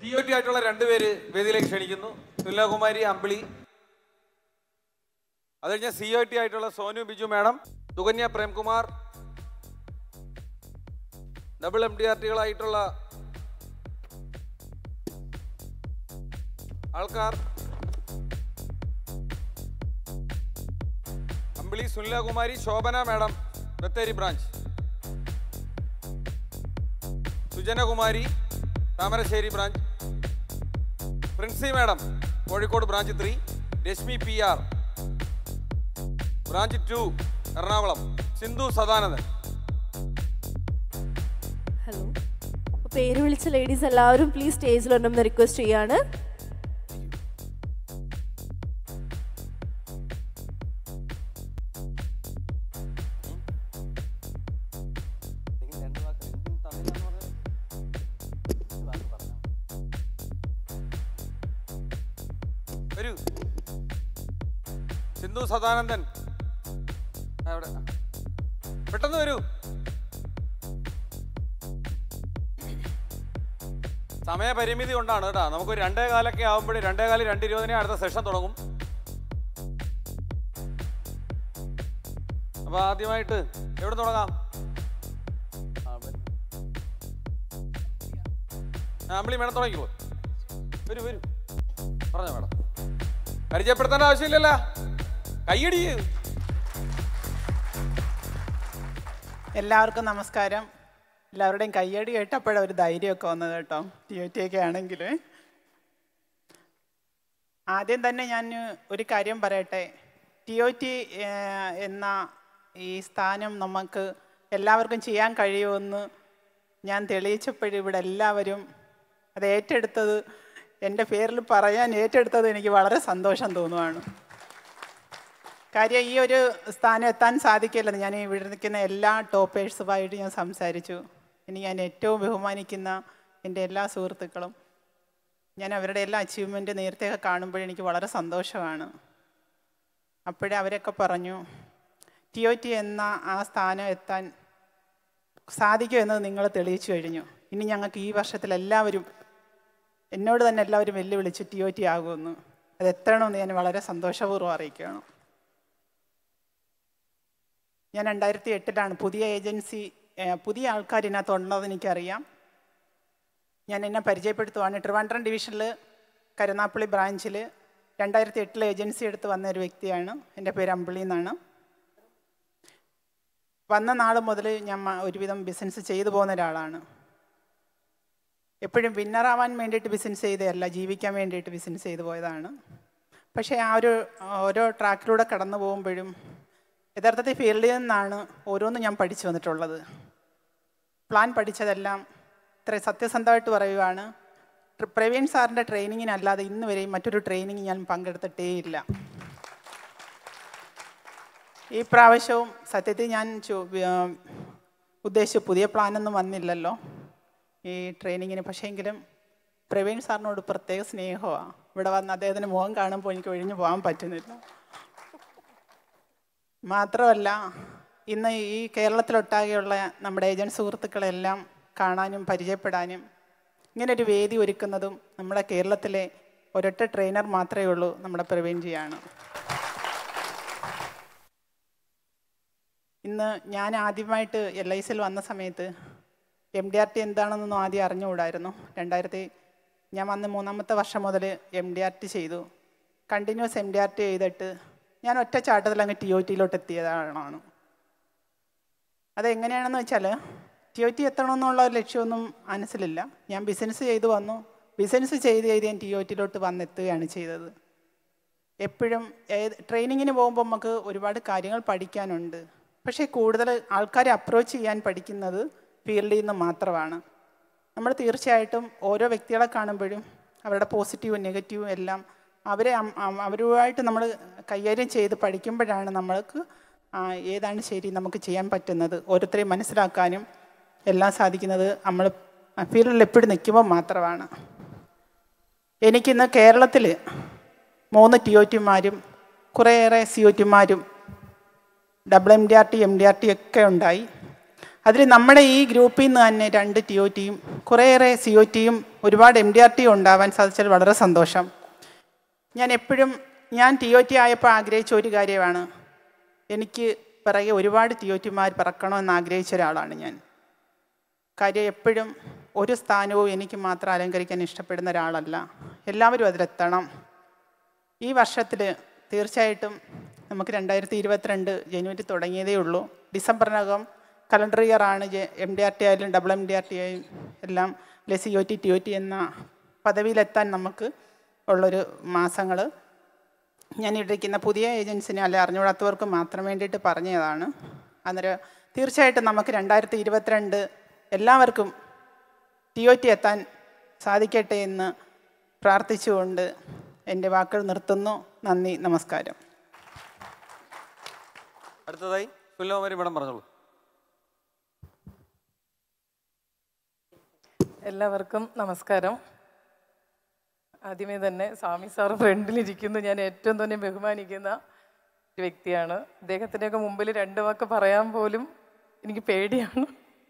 T O T ആയിട്ടുള്ള രണ്ടുപേര് വേദിയിലേക്ക് ക്ഷണിക്കുന്നു തുല്യകുമാരി അമ്പിളി അത് കഴിഞ്ഞ സി ഒ ടി ആയിട്ടുള്ള Sonu Biju madam Sukanya Premkumar double M D R ടികളായിട്ടുള്ള ആൾക്കാർ Ambili Sunilakumari Shobhana madam Bathery branch Sujanakumari Thamarassery branch Princy madam Kozhikode branch three Rashmi P R branch two Ernakulam Sindhu Sadanandan hello അപ്പോൾ പേര് വിളിച്ച ലേഡീസ് എല്ലാവരും പ്ലീസ് സ്റ്റേജിൽ വരണമെന്ന് റിക്വസ്റ്റ് ചെയ്യാണ് വരൂ സിന്ധു സദാനന്ദൻ ആ, അവിടെ പെട്ടെന്ന് വരൂ സമയപരിമിതി കൊണ്ടാണ് കേട്ടോ നമുക്ക് ഒരു രണ്ടേ കാലൊക്കെ ആകുമ്പോഴേ രണ്ടേ കാല് രണ്ട് ഇരുപതിനെ അടുത്ത സെഷൻ തുടങ്ങും അപ്പൊ ആദ്യമായിട്ട് എവിടെ തുടങ്ങാം ആമ്പിളി മേഡം തുടങ്ങിക്കോ വരൂ വരൂ പറഞ്ഞോ മേഡം പരിചയപ്പെടുത്തേണ്ട ആവശ്യമില്ലല്ലോ കയ്യടി എല്ലാവർക്കും നമസ്കാരം എല്ലാവരുടെയും കയ്യടി കേട്ടപ്പോഴാണ് ഒരു ധൈര്യമൊക്കെ വന്നത് കേട്ടോ ടി ഒ ടി ഒക്കെ ആണെങ്കിൽ ആദ്യം തന്നെ ഞാൻ ഒരു കാര്യം പറയട്ടെ ടി ഒ ടി എന്ന ഈ സ്ഥാനം നമുക്ക് എല്ലാവർക്കും ചെയ്യാൻ കഴിയുമെന്ന് ഞാൻ തെളിയിച്ചപ്പോഴും ഇവിടെ എല്ലാവരും അത് ഏറ്റെടുത്തത് എൻ്റെ പേരിൽ പറയാൻ ഏറ്റെടുത്തത് എനിക്ക് വളരെ സന്തോഷം തോന്നുവാണ് കാര്യം ഈ ഒരു സ്ഥാനം എത്താൻ സാധിക്കില്ലെന്ന് ഞാൻ ഇവിടെ നിൽക്കുന്ന എല്ലാ ടോപ്പേഴ്സുമായിട്ട് ഞാൻ സംസാരിച്ചു ഇനി ഞാൻ ഏറ്റവും ബഹുമാനിക്കുന്ന എൻ്റെ എല്ലാ സുഹൃത്തുക്കളും ഞാൻ അവരുടെ എല്ലാ അച്ചീവ്മെൻറ്റ് നേരത്തെയൊക്കെ കാണുമ്പോൾ എനിക്ക് വളരെ സന്തോഷമാണ് അപ്പോഴേ അവരൊക്കെ പറഞ്ഞു ടി ഒ ടി എന്ന ആ സ്ഥാനം എത്താൻ സാധിക്കുമെന്നത് നിങ്ങൾ തെളിയിച്ചു കഴിഞ്ഞു ഇനി ഞങ്ങൾക്ക് ഈ വർഷത്തിൽ എല്ലാവരും എന്നോട് തന്നെ എല്ലാവരും വെല്ലുവിളിച്ച് ടി ഒ ടി ആകുമെന്ന് അത് എത്തണമെന്ന് ഞാൻ വളരെ സന്തോഷപൂർവ്വം അറിയിക്കുകയാണ് ഞാൻ രണ്ടായിരത്തി എട്ടിലാണ് പുതിയ ഏജൻസി ഏഹ്, പുതിയ ആൾക്കാർ ഇതിനകത്ത് ഉണ്ടെന്ന് എനിക്കറിയാം ഞാൻ എന്നെ പരിചയപ്പെടുത്തുവാണ് ട്രിവാൻഡ്രം ഡിവിഷനിൽ കരുനാപ്പള്ളി ബ്രാഞ്ചിൽ രണ്ടായിരത്തി എട്ടിൽ ഏജൻസി എടുത്ത് വന്ന ഒരു വ്യക്തിയാണ് എൻ്റെ പേര് അമ്പിളി എന്നാണ് വന്ന നാൾ മുതൽ ഞാൻ മ- ഒരുവിധം ബിസിനസ് ചെയ്തു പോകുന്ന ഒരാളാണ് എപ്പോഴും വിന്നറാവാൻ വേണ്ടിയിട്ട് ബിസിനസ് ചെയ്തതല്ല ജീവിക്കാൻ വേണ്ടിയിട്ട് ബിസിനസ് ചെയ്തു പോയതാണ് പക്ഷേ ആ ഒരു ഓരോ ട്രാക്കിലൂടെ കടന്നു പോകുമ്പോഴും യഥാർത്ഥത്തിൽ ഫീൽഡിൽ നിന്നാണ് ഓരോന്നും ഞാൻ പഠിച്ചു വന്നിട്ടുള്ളത് പ്ലാൻ പഠിച്ചതെല്ലാം ഇത്ര സത്യസന്ധമായിട്ട് പറയുവാണ് ട്ര- പ്രവീൺ സാറിൻ്റെ ട്രെയിനിങ്ങിനല്ലാതെ ഇന്ന് വരെയും മറ്റൊരു ട്രെയിനിങ് ഞാൻ പങ്കെടുത്തിട്ടേ ഇല്ല ഈ പ്രാവശ്യവും സത്യത്തിൽ ഞാൻ ചോ- വ്യ- ഉദ്ദേശിച്ച പുതിയ പ്ലാനൊന്നും വന്നില്ലല്ലോ ഈ ട്രെയിനിങ്ങിന് പക്ഷേങ്കിലും പ്രവീൺ സാറിനോട് പ്രത്യേക സ്നേഹമാണ് ഇവിടെ വന്ന് അദ്ദേഹത്തിൻ്റെ മുഖം കാണുമ്പോൾ എനിക്ക് ഒഴിഞ്ഞു പോകാൻ പറ്റുന്നില്ല മാത്രമല്ല ഇന്ന് ഈ കേരളത്തിലൊട്ടാകെയുള്ള നമ്മുടെ ഏജൻറ് സുഹൃത്തുക്കളെല്ലാം കാണാനും പരിചയപ്പെടാനും ഇങ്ങനൊരു വേദി ഒരുക്കുന്നതും നമ്മുടെ കേരളത്തിലെ ഒരൊറ്റ ട്രെയിനർ മാത്രമേ ഉള്ളൂ നമ്മുടെ പ്രവീൺജിയാണ് ഇന്ന് ഞാൻ ആദ്യമായിട്ട് എൽ ഐ സിയിൽ വന്ന സമയത്ത് എം ഡി ആർ ടി എന്താണെന്നൊന്നും ആദ്യം അറിഞ്ഞുകൂടായിരുന്നു രണ്ടായിരത്തി ഞാൻ വന്ന് മൂന്നാമത്തെ വർഷം മുതൽ എം ഡി ആർ ടി ചെയ്തു continuous M D R T ചെയ്തിട്ട് ഞാൻ ഒറ്റ ചാട്ടത്തിൽ അങ്ങ് ടി ഒ ടിയിലോട്ട് എത്തിയതാണ് അതെങ്ങനെയാണെന്ന് വെച്ചാൽ ടി ഒ ടി എത്തണമെന്നുള്ള ഒരു ലക്ഷ്യമൊന്നും മനസ്സിലില്ല ഞാൻ ബിസിനസ് ചെയ്തു വന്നു ബിസിനസ് ചെയ്ത് ചെയ്ത് ഞാൻ ടി ഒ ടിയിലോട്ട് വന്നെത്തുകയാണ് ചെയ്തത് എപ്പോഴും ഏത് ട്രെയിനിങ്ങിന് പോകുമ്പോൾ നമുക്ക് ഒരുപാട് കാര്യങ്ങൾ പഠിക്കാനുണ്ട് പക്ഷേ കൂടുതൽ ആൾക്കാരെ അപ്രോച്ച് ചെയ്യാൻ പഠിക്കുന്നത് ഫീൽഡിൽ നിന്ന് മാത്രമാണ് നമ്മൾ തീർച്ചയായിട്ടും ഓരോ വ്യക്തികളെ കാണുമ്പോഴും അവരുടെ പോസിറ്റീവും നെഗറ്റീവും എല്ലാം അവരെ അം- അം- അവരുമായിട്ട് നമ്മൾ കൈകാര്യം ചെയ്ത് പഠിക്കുമ്പോഴാണ് നമ്മൾക്ക് ആ, ഏതാണ് ശരി നമുക്ക് ചെയ്യാൻ പറ്റുന്നത് ഓരോരുത്തരെയും മനസ്സിലാക്കാനും എല്ലാം സാധിക്കുന്നത് നമ്മൾ ഫീൽഡിൽ എപ്പോഴും നിൽക്കുമ്പോൾ മാത്രമാണ് എനിക്കിന്ന് കേരളത്തിൽ മൂന്ന് ടി ഒ ടിമാരും കുറേയേറെ സി ഒ ടിമാരും double M D R T M D R T ഒക്കെ ഉണ്ടായി അതിൽ നമ്മുടെ ഈ ഗ്രൂപ്പിൽ നിന്ന് തന്നെ രണ്ട് ടി ഒ ടിയും കുറേയേറെ സി ഒ ടിയും ഒരുപാട് എം ഡി ആർ ടിയും ഉണ്ടാവാൻ സാധിച്ചതിൽ വളരെ സന്തോഷം ഞാൻ എപ്പോഴും ഞാൻ ടി ഒ ടി ആയപ്പോൾ ആഗ്രഹിച്ച ഒരു കാര്യമാണ് എനിക്ക് പിറകെ ഒരുപാട് ടി ഒ ടിമാർ പിറക്കണമെന്ന് ആഗ്രഹിച്ച ഒരാളാണ് ഞാൻ കാര്യം എപ്പോഴും ഒരു സ്ഥാനവും എനിക്ക് മാത്രം അലങ്കരിക്കാൻ ഇഷ്ടപ്പെടുന്ന ഒരാളല്ല എല്ലാവരും അതിലെത്തണം ഈ വർഷത്തിൽ തീർച്ചയായിട്ടും നമുക്ക് രണ്ടായിരത്തി ഇരുപത്തിരണ്ട് ജനുവരി തുടങ്ങിയതേ ഉള്ളൂ ഡിസംബറിനകം കലണ്ടർ ഇയർ ആണ് എം ഡി ആർ ടി ആയാലും double M D R T ആയും എല്ലാം അല്ലെ C O T T O T എന്ന പദവിയിലെത്താൻ നമുക്ക് ഉള്ളൊരു മാസങ്ങൾ ഞാൻ ഇരിക്കുന്ന പുതിയ ഏജൻസിനെ അല്ലെ അറിഞ്ഞുകൂടാത്തവർക്ക് മാത്രം വേണ്ടിയിട്ട് പറഞ്ഞതാണ് അന്നേരം തീർച്ചയായിട്ടും നമുക്ക് രണ്ടായിരത്തി ഇരുപത്തിരണ്ട് എല്ലാവർക്കും ടി ഒ ടി എത്താൻ സാധിക്കട്ടെ എന്ന് പ്രാർത്ഥിച്ചുകൊണ്ട് എൻ്റെ വാക്കുകൾ നിർത്തുന്നു നന്ദി നമസ്കാരം അടുത്തതായി സുല്ലകുമാരി മേഡം പറഞ്ഞോളൂ എല്ലാവർക്കും നമസ്കാരം ആദ്യമേ തന്നെ സ്വാമി സാർ ഫ്രണ്ടിലിരിക്കുന്നു ഞാൻ ഏറ്റവും തന്നെ ബഹുമാനിക്കുന്ന ഒരു വ്യക്തിയാണ് അദ്ദേഹത്തിൻ്റെയൊക്കെ മുമ്പിൽ രണ്ട് വാക്ക് പറയാൻ പോലും എനിക്ക് പേടിയാണ്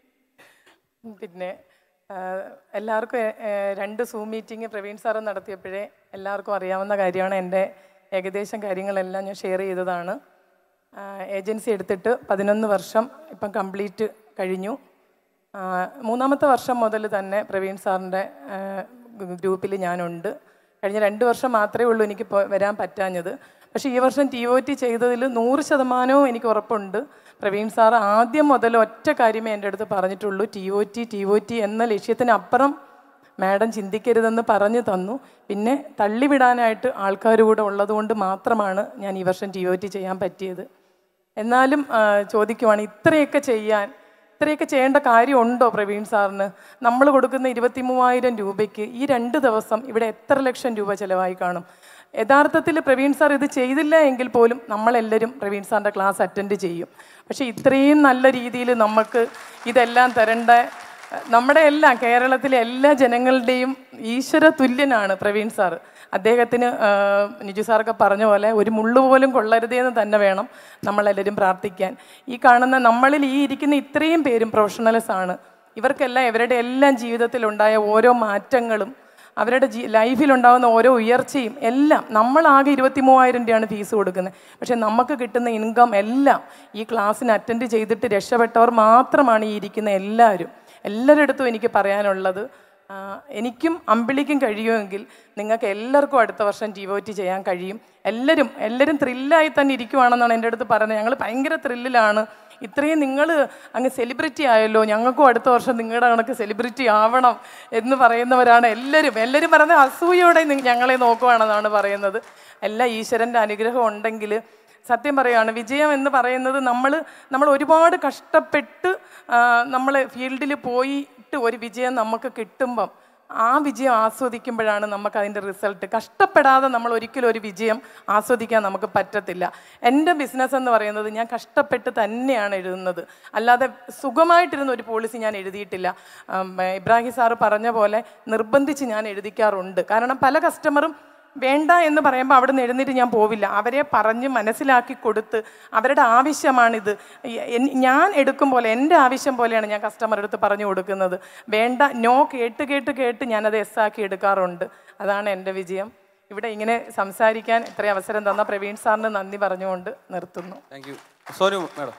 പിന്നെ ആ, എല്ലാവർക്കും എ- എ, രണ്ട് സൂം മീറ്റിംഗ് പ്രവീൺ സാറ് നടത്തിയപ്പോഴേ എല്ലാവർക്കും അറിയാവുന്ന കാര്യമാണ് എൻ്റെ ഏകദേശം കാര്യങ്ങളെല്ലാം ഞാൻ ഷെയർ ചെയ്തതാണ് ആ, ഏജൻസി എടുത്തിട്ട് പതിനൊന്ന് വർഷം ഇപ്പം കംപ്ലീറ്റ് കഴിഞ്ഞു ആ, മൂന്നാമത്തെ വർഷം മുതൽ തന്നെ പ്രവീൺ സാറിൻ്റെ ഗ്രൂപ്പിൽ ഞാനുണ്ട് കഴിഞ്ഞ രണ്ട് വർഷം മാത്രമേ ഉള്ളൂ എനിക്ക് പോ- വരാൻ പറ്റാഞ്ഞത് പക്ഷേ ഈ വർഷം ടി ഒ ടി ചെയ്തതിൽ നൂറ് ശതമാനവും എനിക്ക് ഉറപ്പുണ്ട് പ്രവീൺ സാർ ആദ്യം മുതൽ ഒറ്റ കാര്യമേ എൻ്റെ അടുത്ത് പറഞ്ഞിട്ടുള്ളൂ T O T T O T എന്ന ലക്ഷ്യത്തിനപ്പുറം മാഡം ചിന്തിക്കരുതെന്ന് പറഞ്ഞു തന്നു പിന്നെ തള്ളിവിടാനായിട്ട് ആൾക്കാർ കൂടെ ഉള്ളതുകൊണ്ട് മാത്രമാണ് ഞാൻ ഈ വർഷം ടി ഒ ടി ചെയ്യാൻ പറ്റിയത് എന്നാലും ആ, ചോദിക്കുവാണ് ഇത്രയൊക്കെ ചെയ്യാൻ ഇത്രയൊക്കെ ചെയ്യേണ്ട കാര്യമുണ്ടോ പ്രവീൺ സാറിന് നമ്മൾ കൊടുക്കുന്ന ഇരുപത്തി മൂവായിരം രൂപയ്ക്ക് ഈ രണ്ട് ദിവസം ഇവിടെ എത്ര ലക്ഷം രൂപ ചിലവായി കാണും യഥാർത്ഥത്തിൽ പ്രവീൺ സാർ ഇത് ചെയ്തില്ല എങ്കിൽ പോലും നമ്മളെല്ലാവരും പ്രവീൺ സാറിൻ്റെ ക്ലാസ് അറ്റൻഡ് ചെയ്യും പക്ഷേ ഇത്രയും നല്ല രീതിയിൽ നമുക്ക് ഇതെല്ലാം തരേണ്ട നമ്മുടെ എല്ലാം കേരളത്തിലെ എല്ലാ ജനങ്ങളുടെയും ഈശ്വര തുല്യനാണ് പ്രവീൺ സാറ് അദ്ദേഹത്തിന് ആ, നിജു സാറൊക്കെ പറഞ്ഞ പോലെ ഒരു മുള്ളു പോലും കൊള്ളരുതേ എന്ന് തന്നെ വേണം നമ്മളെല്ലാവരും പ്രാർത്ഥിക്കാൻ ഈ കാണുന്ന നമ്മളിൽ ഈ ഇരിക്കുന്ന ഇത്രയും പേരും പ്രൊഫഷണൽസ് ആണ് ഇവർക്കെല്ലാം ഇവരുടെ എല്ലാം ജീവിതത്തിലുണ്ടായ ഓരോ മാറ്റങ്ങളും അവരുടെ ജീ ലൈഫിലുണ്ടാകുന്ന ഓരോ ഉയർച്ചയും എല്ലാം നമ്മളാകെ ഇരുപത്തി മൂവായിരം രൂപയാണ് ഫീസ് കൊടുക്കുന്നത് പക്ഷേ നമുക്ക് കിട്ടുന്ന ഇൻകം എല്ലാം ഈ ക്ലാസ്സിന് അറ്റൻഡ് ചെയ്തിട്ട് രക്ഷപ്പെട്ടവർ മാത്രമാണ് ഈ ഇരിക്കുന്ന എല്ലാവരും എല്ലാവരുടെ എനിക്ക് പറയാനുള്ളത് ആ, എനിക്കും അമ്പിളിക്കും കഴിയുമെങ്കിൽ നിങ്ങൾക്ക് എല്ലാവർക്കും അടുത്ത വർഷം ടി ഒ ടി ചെയ്യാൻ കഴിയും എല്ലാവരും എല്ലാവരും ത്രില്ലായി തന്നെ ഇരിക്കുവാണെന്നാണ് എൻ്റെ അടുത്ത് പറയുന്നത് ഞങ്ങൾ ഭയങ്കര ത്രില്ലിലാണ് ഇത്രയും നിങ്ങൾ അങ്ങ് സെലിബ്രിറ്റി ആയല്ലോ ഞങ്ങൾക്കും അടുത്ത വർഷം നിങ്ങളുടെ കണക്ക് സെലിബ്രിറ്റി ആവണം എന്ന് പറയുന്നവരാണ് എല്ലാവരും എല്ലാവരും പറയുന്നത് അസൂയോടെ നി- ഞങ്ങളെ നോക്കുവാണെന്നാണ് പറയുന്നത് എല്ലാ ഈശ്വരൻ്റെ അനുഗ്രഹം ഉണ്ടെങ്കിൽ സത്യം പറയുകയാണ് വിജയം എന്ന് പറയുന്നത് നമ്മൾ നമ്മൾ ഒരുപാട് കഷ്ടപ്പെട്ട് നമ്മൾ ഫീൽഡിൽ പോയിട്ട് ഒരു വിജയം നമുക്ക് കിട്ടുമ്പം ആ വിജയം ആസ്വദിക്കുമ്പോഴാണ് നമുക്ക് അതിൻ്റെ റിസൾട്ട് കഷ്ടപ്പെടാതെ നമ്മൾ ഒരിക്കലും ഒരു വിജയം ആസ്വദിക്കാൻ നമുക്ക് പറ്റത്തില്ല എൻ്റെ ബിസിനസ് എന്ന് പറയുന്നത് ഞാൻ കഷ്ടപ്പെട്ട് തന്നെയാണ് എഴുതുന്നത് അല്ലാതെ സുഖമായിട്ടിരുന്ന ഒരു പോളിസി ഞാൻ എഴുതിയിട്ടില്ല ഉം, ഇബ്രാഹിം സാറ് പറഞ്ഞ പോലെ നിർബന്ധിച്ച് ഞാൻ എഴുതിക്കാറുണ്ട് കാരണം പല കസ്റ്റമറും വേണ്ട എന്ന് പറയുമ്പോൾ അവിടെ നിന്ന് എഴുന്നേറ്റ് ഞാൻ പോവില്ല അവരെ പറഞ്ഞ് മനസ്സിലാക്കി കൊടുത്ത് അവരുടെ ആവശ്യമാണിത് ഈ- എൻ- ഞാൻ എടുക്കും പോലെ എൻ്റെ ആവശ്യം പോലെയാണ് ഞാൻ കസ്റ്റമറുടെ അടുത്ത് പറഞ്ഞു കൊടുക്കുന്നത് വേണ്ട നോ കേട്ട് കേട്ട് കേട്ട് ഞാനത് എസ് ആക്കി എടുക്കാറുണ്ട് അതാണ് എൻ്റെ വിജയം ഇവിടെ ഇങ്ങനെ സംസാരിക്കാൻ ഇത്രയും അവസരം തന്ന പ്രവീൺ സാറിന് നന്ദി പറഞ്ഞുകൊണ്ട് നിർത്തുന്നു thank you Sonu madam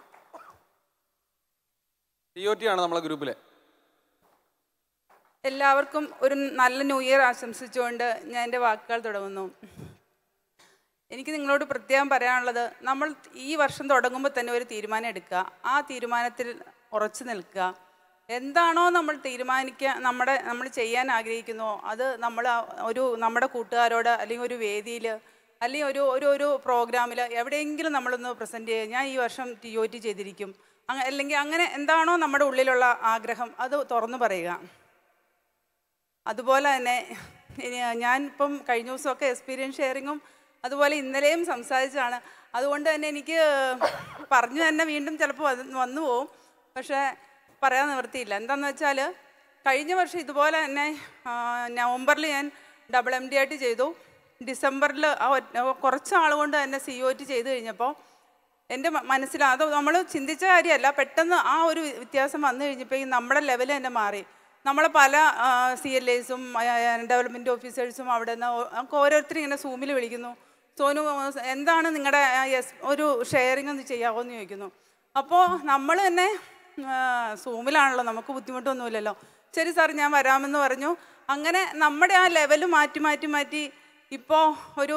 T O T ആണ് നമ്മളെ ഗ്രൂപ്പിലെ എല്ലാവർക്കും ഒരു നല്ല ന്യൂ ഇയർ ആശംസിച്ചുകൊണ്ട് ഞാൻ എൻ്റെ വാക്കുകൾ തുടങ്ങുന്നു എനിക്ക് നിങ്ങളോട് പ്രത്യേകം പറയാനുള്ളത് നമ്മൾ ഈ വർഷം തുടങ്ങുമ്പോൾ തന്നെ ഒരു തീരുമാനം എടുക്കുക ആ തീരുമാനത്തിൽ ഉറച്ചു നിൽക്കുക എന്താണോ നമ്മൾ തീരുമാനിക്കുക നമ്മുടെ നമ്മൾ ചെയ്യാൻ ആഗ്രഹിക്കുന്നോ അത് നമ്മൾ ആ ഒരു നമ്മുടെ കൂട്ടുകാരോട് അല്ലെങ്കിൽ ഒരു വേദിയിൽ അല്ലെങ്കിൽ ഒരു ഒരു ഒരു പ്രോഗ്രാമിൽ എവിടെയെങ്കിലും നമ്മളൊന്ന് പ്രസൻറ്റ് ചെയ്യുക ഞാൻ ഈ വർഷം ടി ഒ ടി ചെയ്തിരിക്കും അങ്ങ അല്ലെങ്കിൽ അങ്ങനെ എന്താണോ നമ്മുടെ ഉള്ളിലുള്ള ആഗ്രഹം അത് തുറന്നു പറയുക അതുപോലെ തന്നെ ഇനി ഞാൻ ഇപ്പം കഴിഞ്ഞ ദിവസമൊക്കെ എക്സ്പീരിയൻസ് ഷെയറിങ്ങും അതുപോലെ ഇന്നലെയും സംസാരിച്ചതാണ് അതുകൊണ്ട് തന്നെ എനിക്ക് പറഞ്ഞു തന്നെ വീണ്ടും ചിലപ്പോൾ വന്ന് വന്നു പോവും പക്ഷേ പറയാൻ നിവൃത്തിയില്ല എന്താണെന്ന് വെച്ചാൽ കഴിഞ്ഞ വർഷം ഇതുപോലെ തന്നെ ആ, നവംബറിൽ ഞാൻ ഡബിൾ എം ഡി ആയിട്ട് ചെയ്തു ഡിസംബറിൽ ആ ഒറ്റ- കുറച്ച് ആൾ കൊണ്ട് തന്നെ സി ഒ ടി ചെയ്ത് കഴിഞ്ഞപ്പോൾ എൻ്റെ മ- മനസ്സിൽ അത് നമ്മൾ ചിന്തിച്ച കാര്യമല്ല പെട്ടെന്ന് ആ ഒരു വ്യത്യാസം വന്നു കഴിഞ്ഞപ്പോൾ നമ്മുടെ ലെവൽ തന്നെ മാറി നമ്മളെ പല സി എൽ എസും ഡെവലപ്മെൻറ്റ് ഓഫീസേഴ്സും അവിടെ നിന്ന് നമുക്ക് ഓരോരുത്തരും ഇങ്ങനെ സൂമിൽ വിളിക്കുന്നു സോനു എന്താണ് നിങ്ങളുടെ യെസ് ഒരു ഷെയറിംഗ് ഒന്ന് ചെയ്യാമോ എന്ന് ചോദിക്കുന്നു അപ്പോൾ നമ്മൾ തന്നെ ആ, സൂമിലാണല്ലോ നമുക്ക് ബുദ്ധിമുട്ടൊന്നുമില്ലല്ലോ ശരി സാർ ഞാൻ വരാമെന്ന് പറഞ്ഞു അങ്ങനെ നമ്മുടെ ആ ലെവൽ മാറ്റി മാറ്റി മാറ്റി ഇപ്പോൾ ഒരു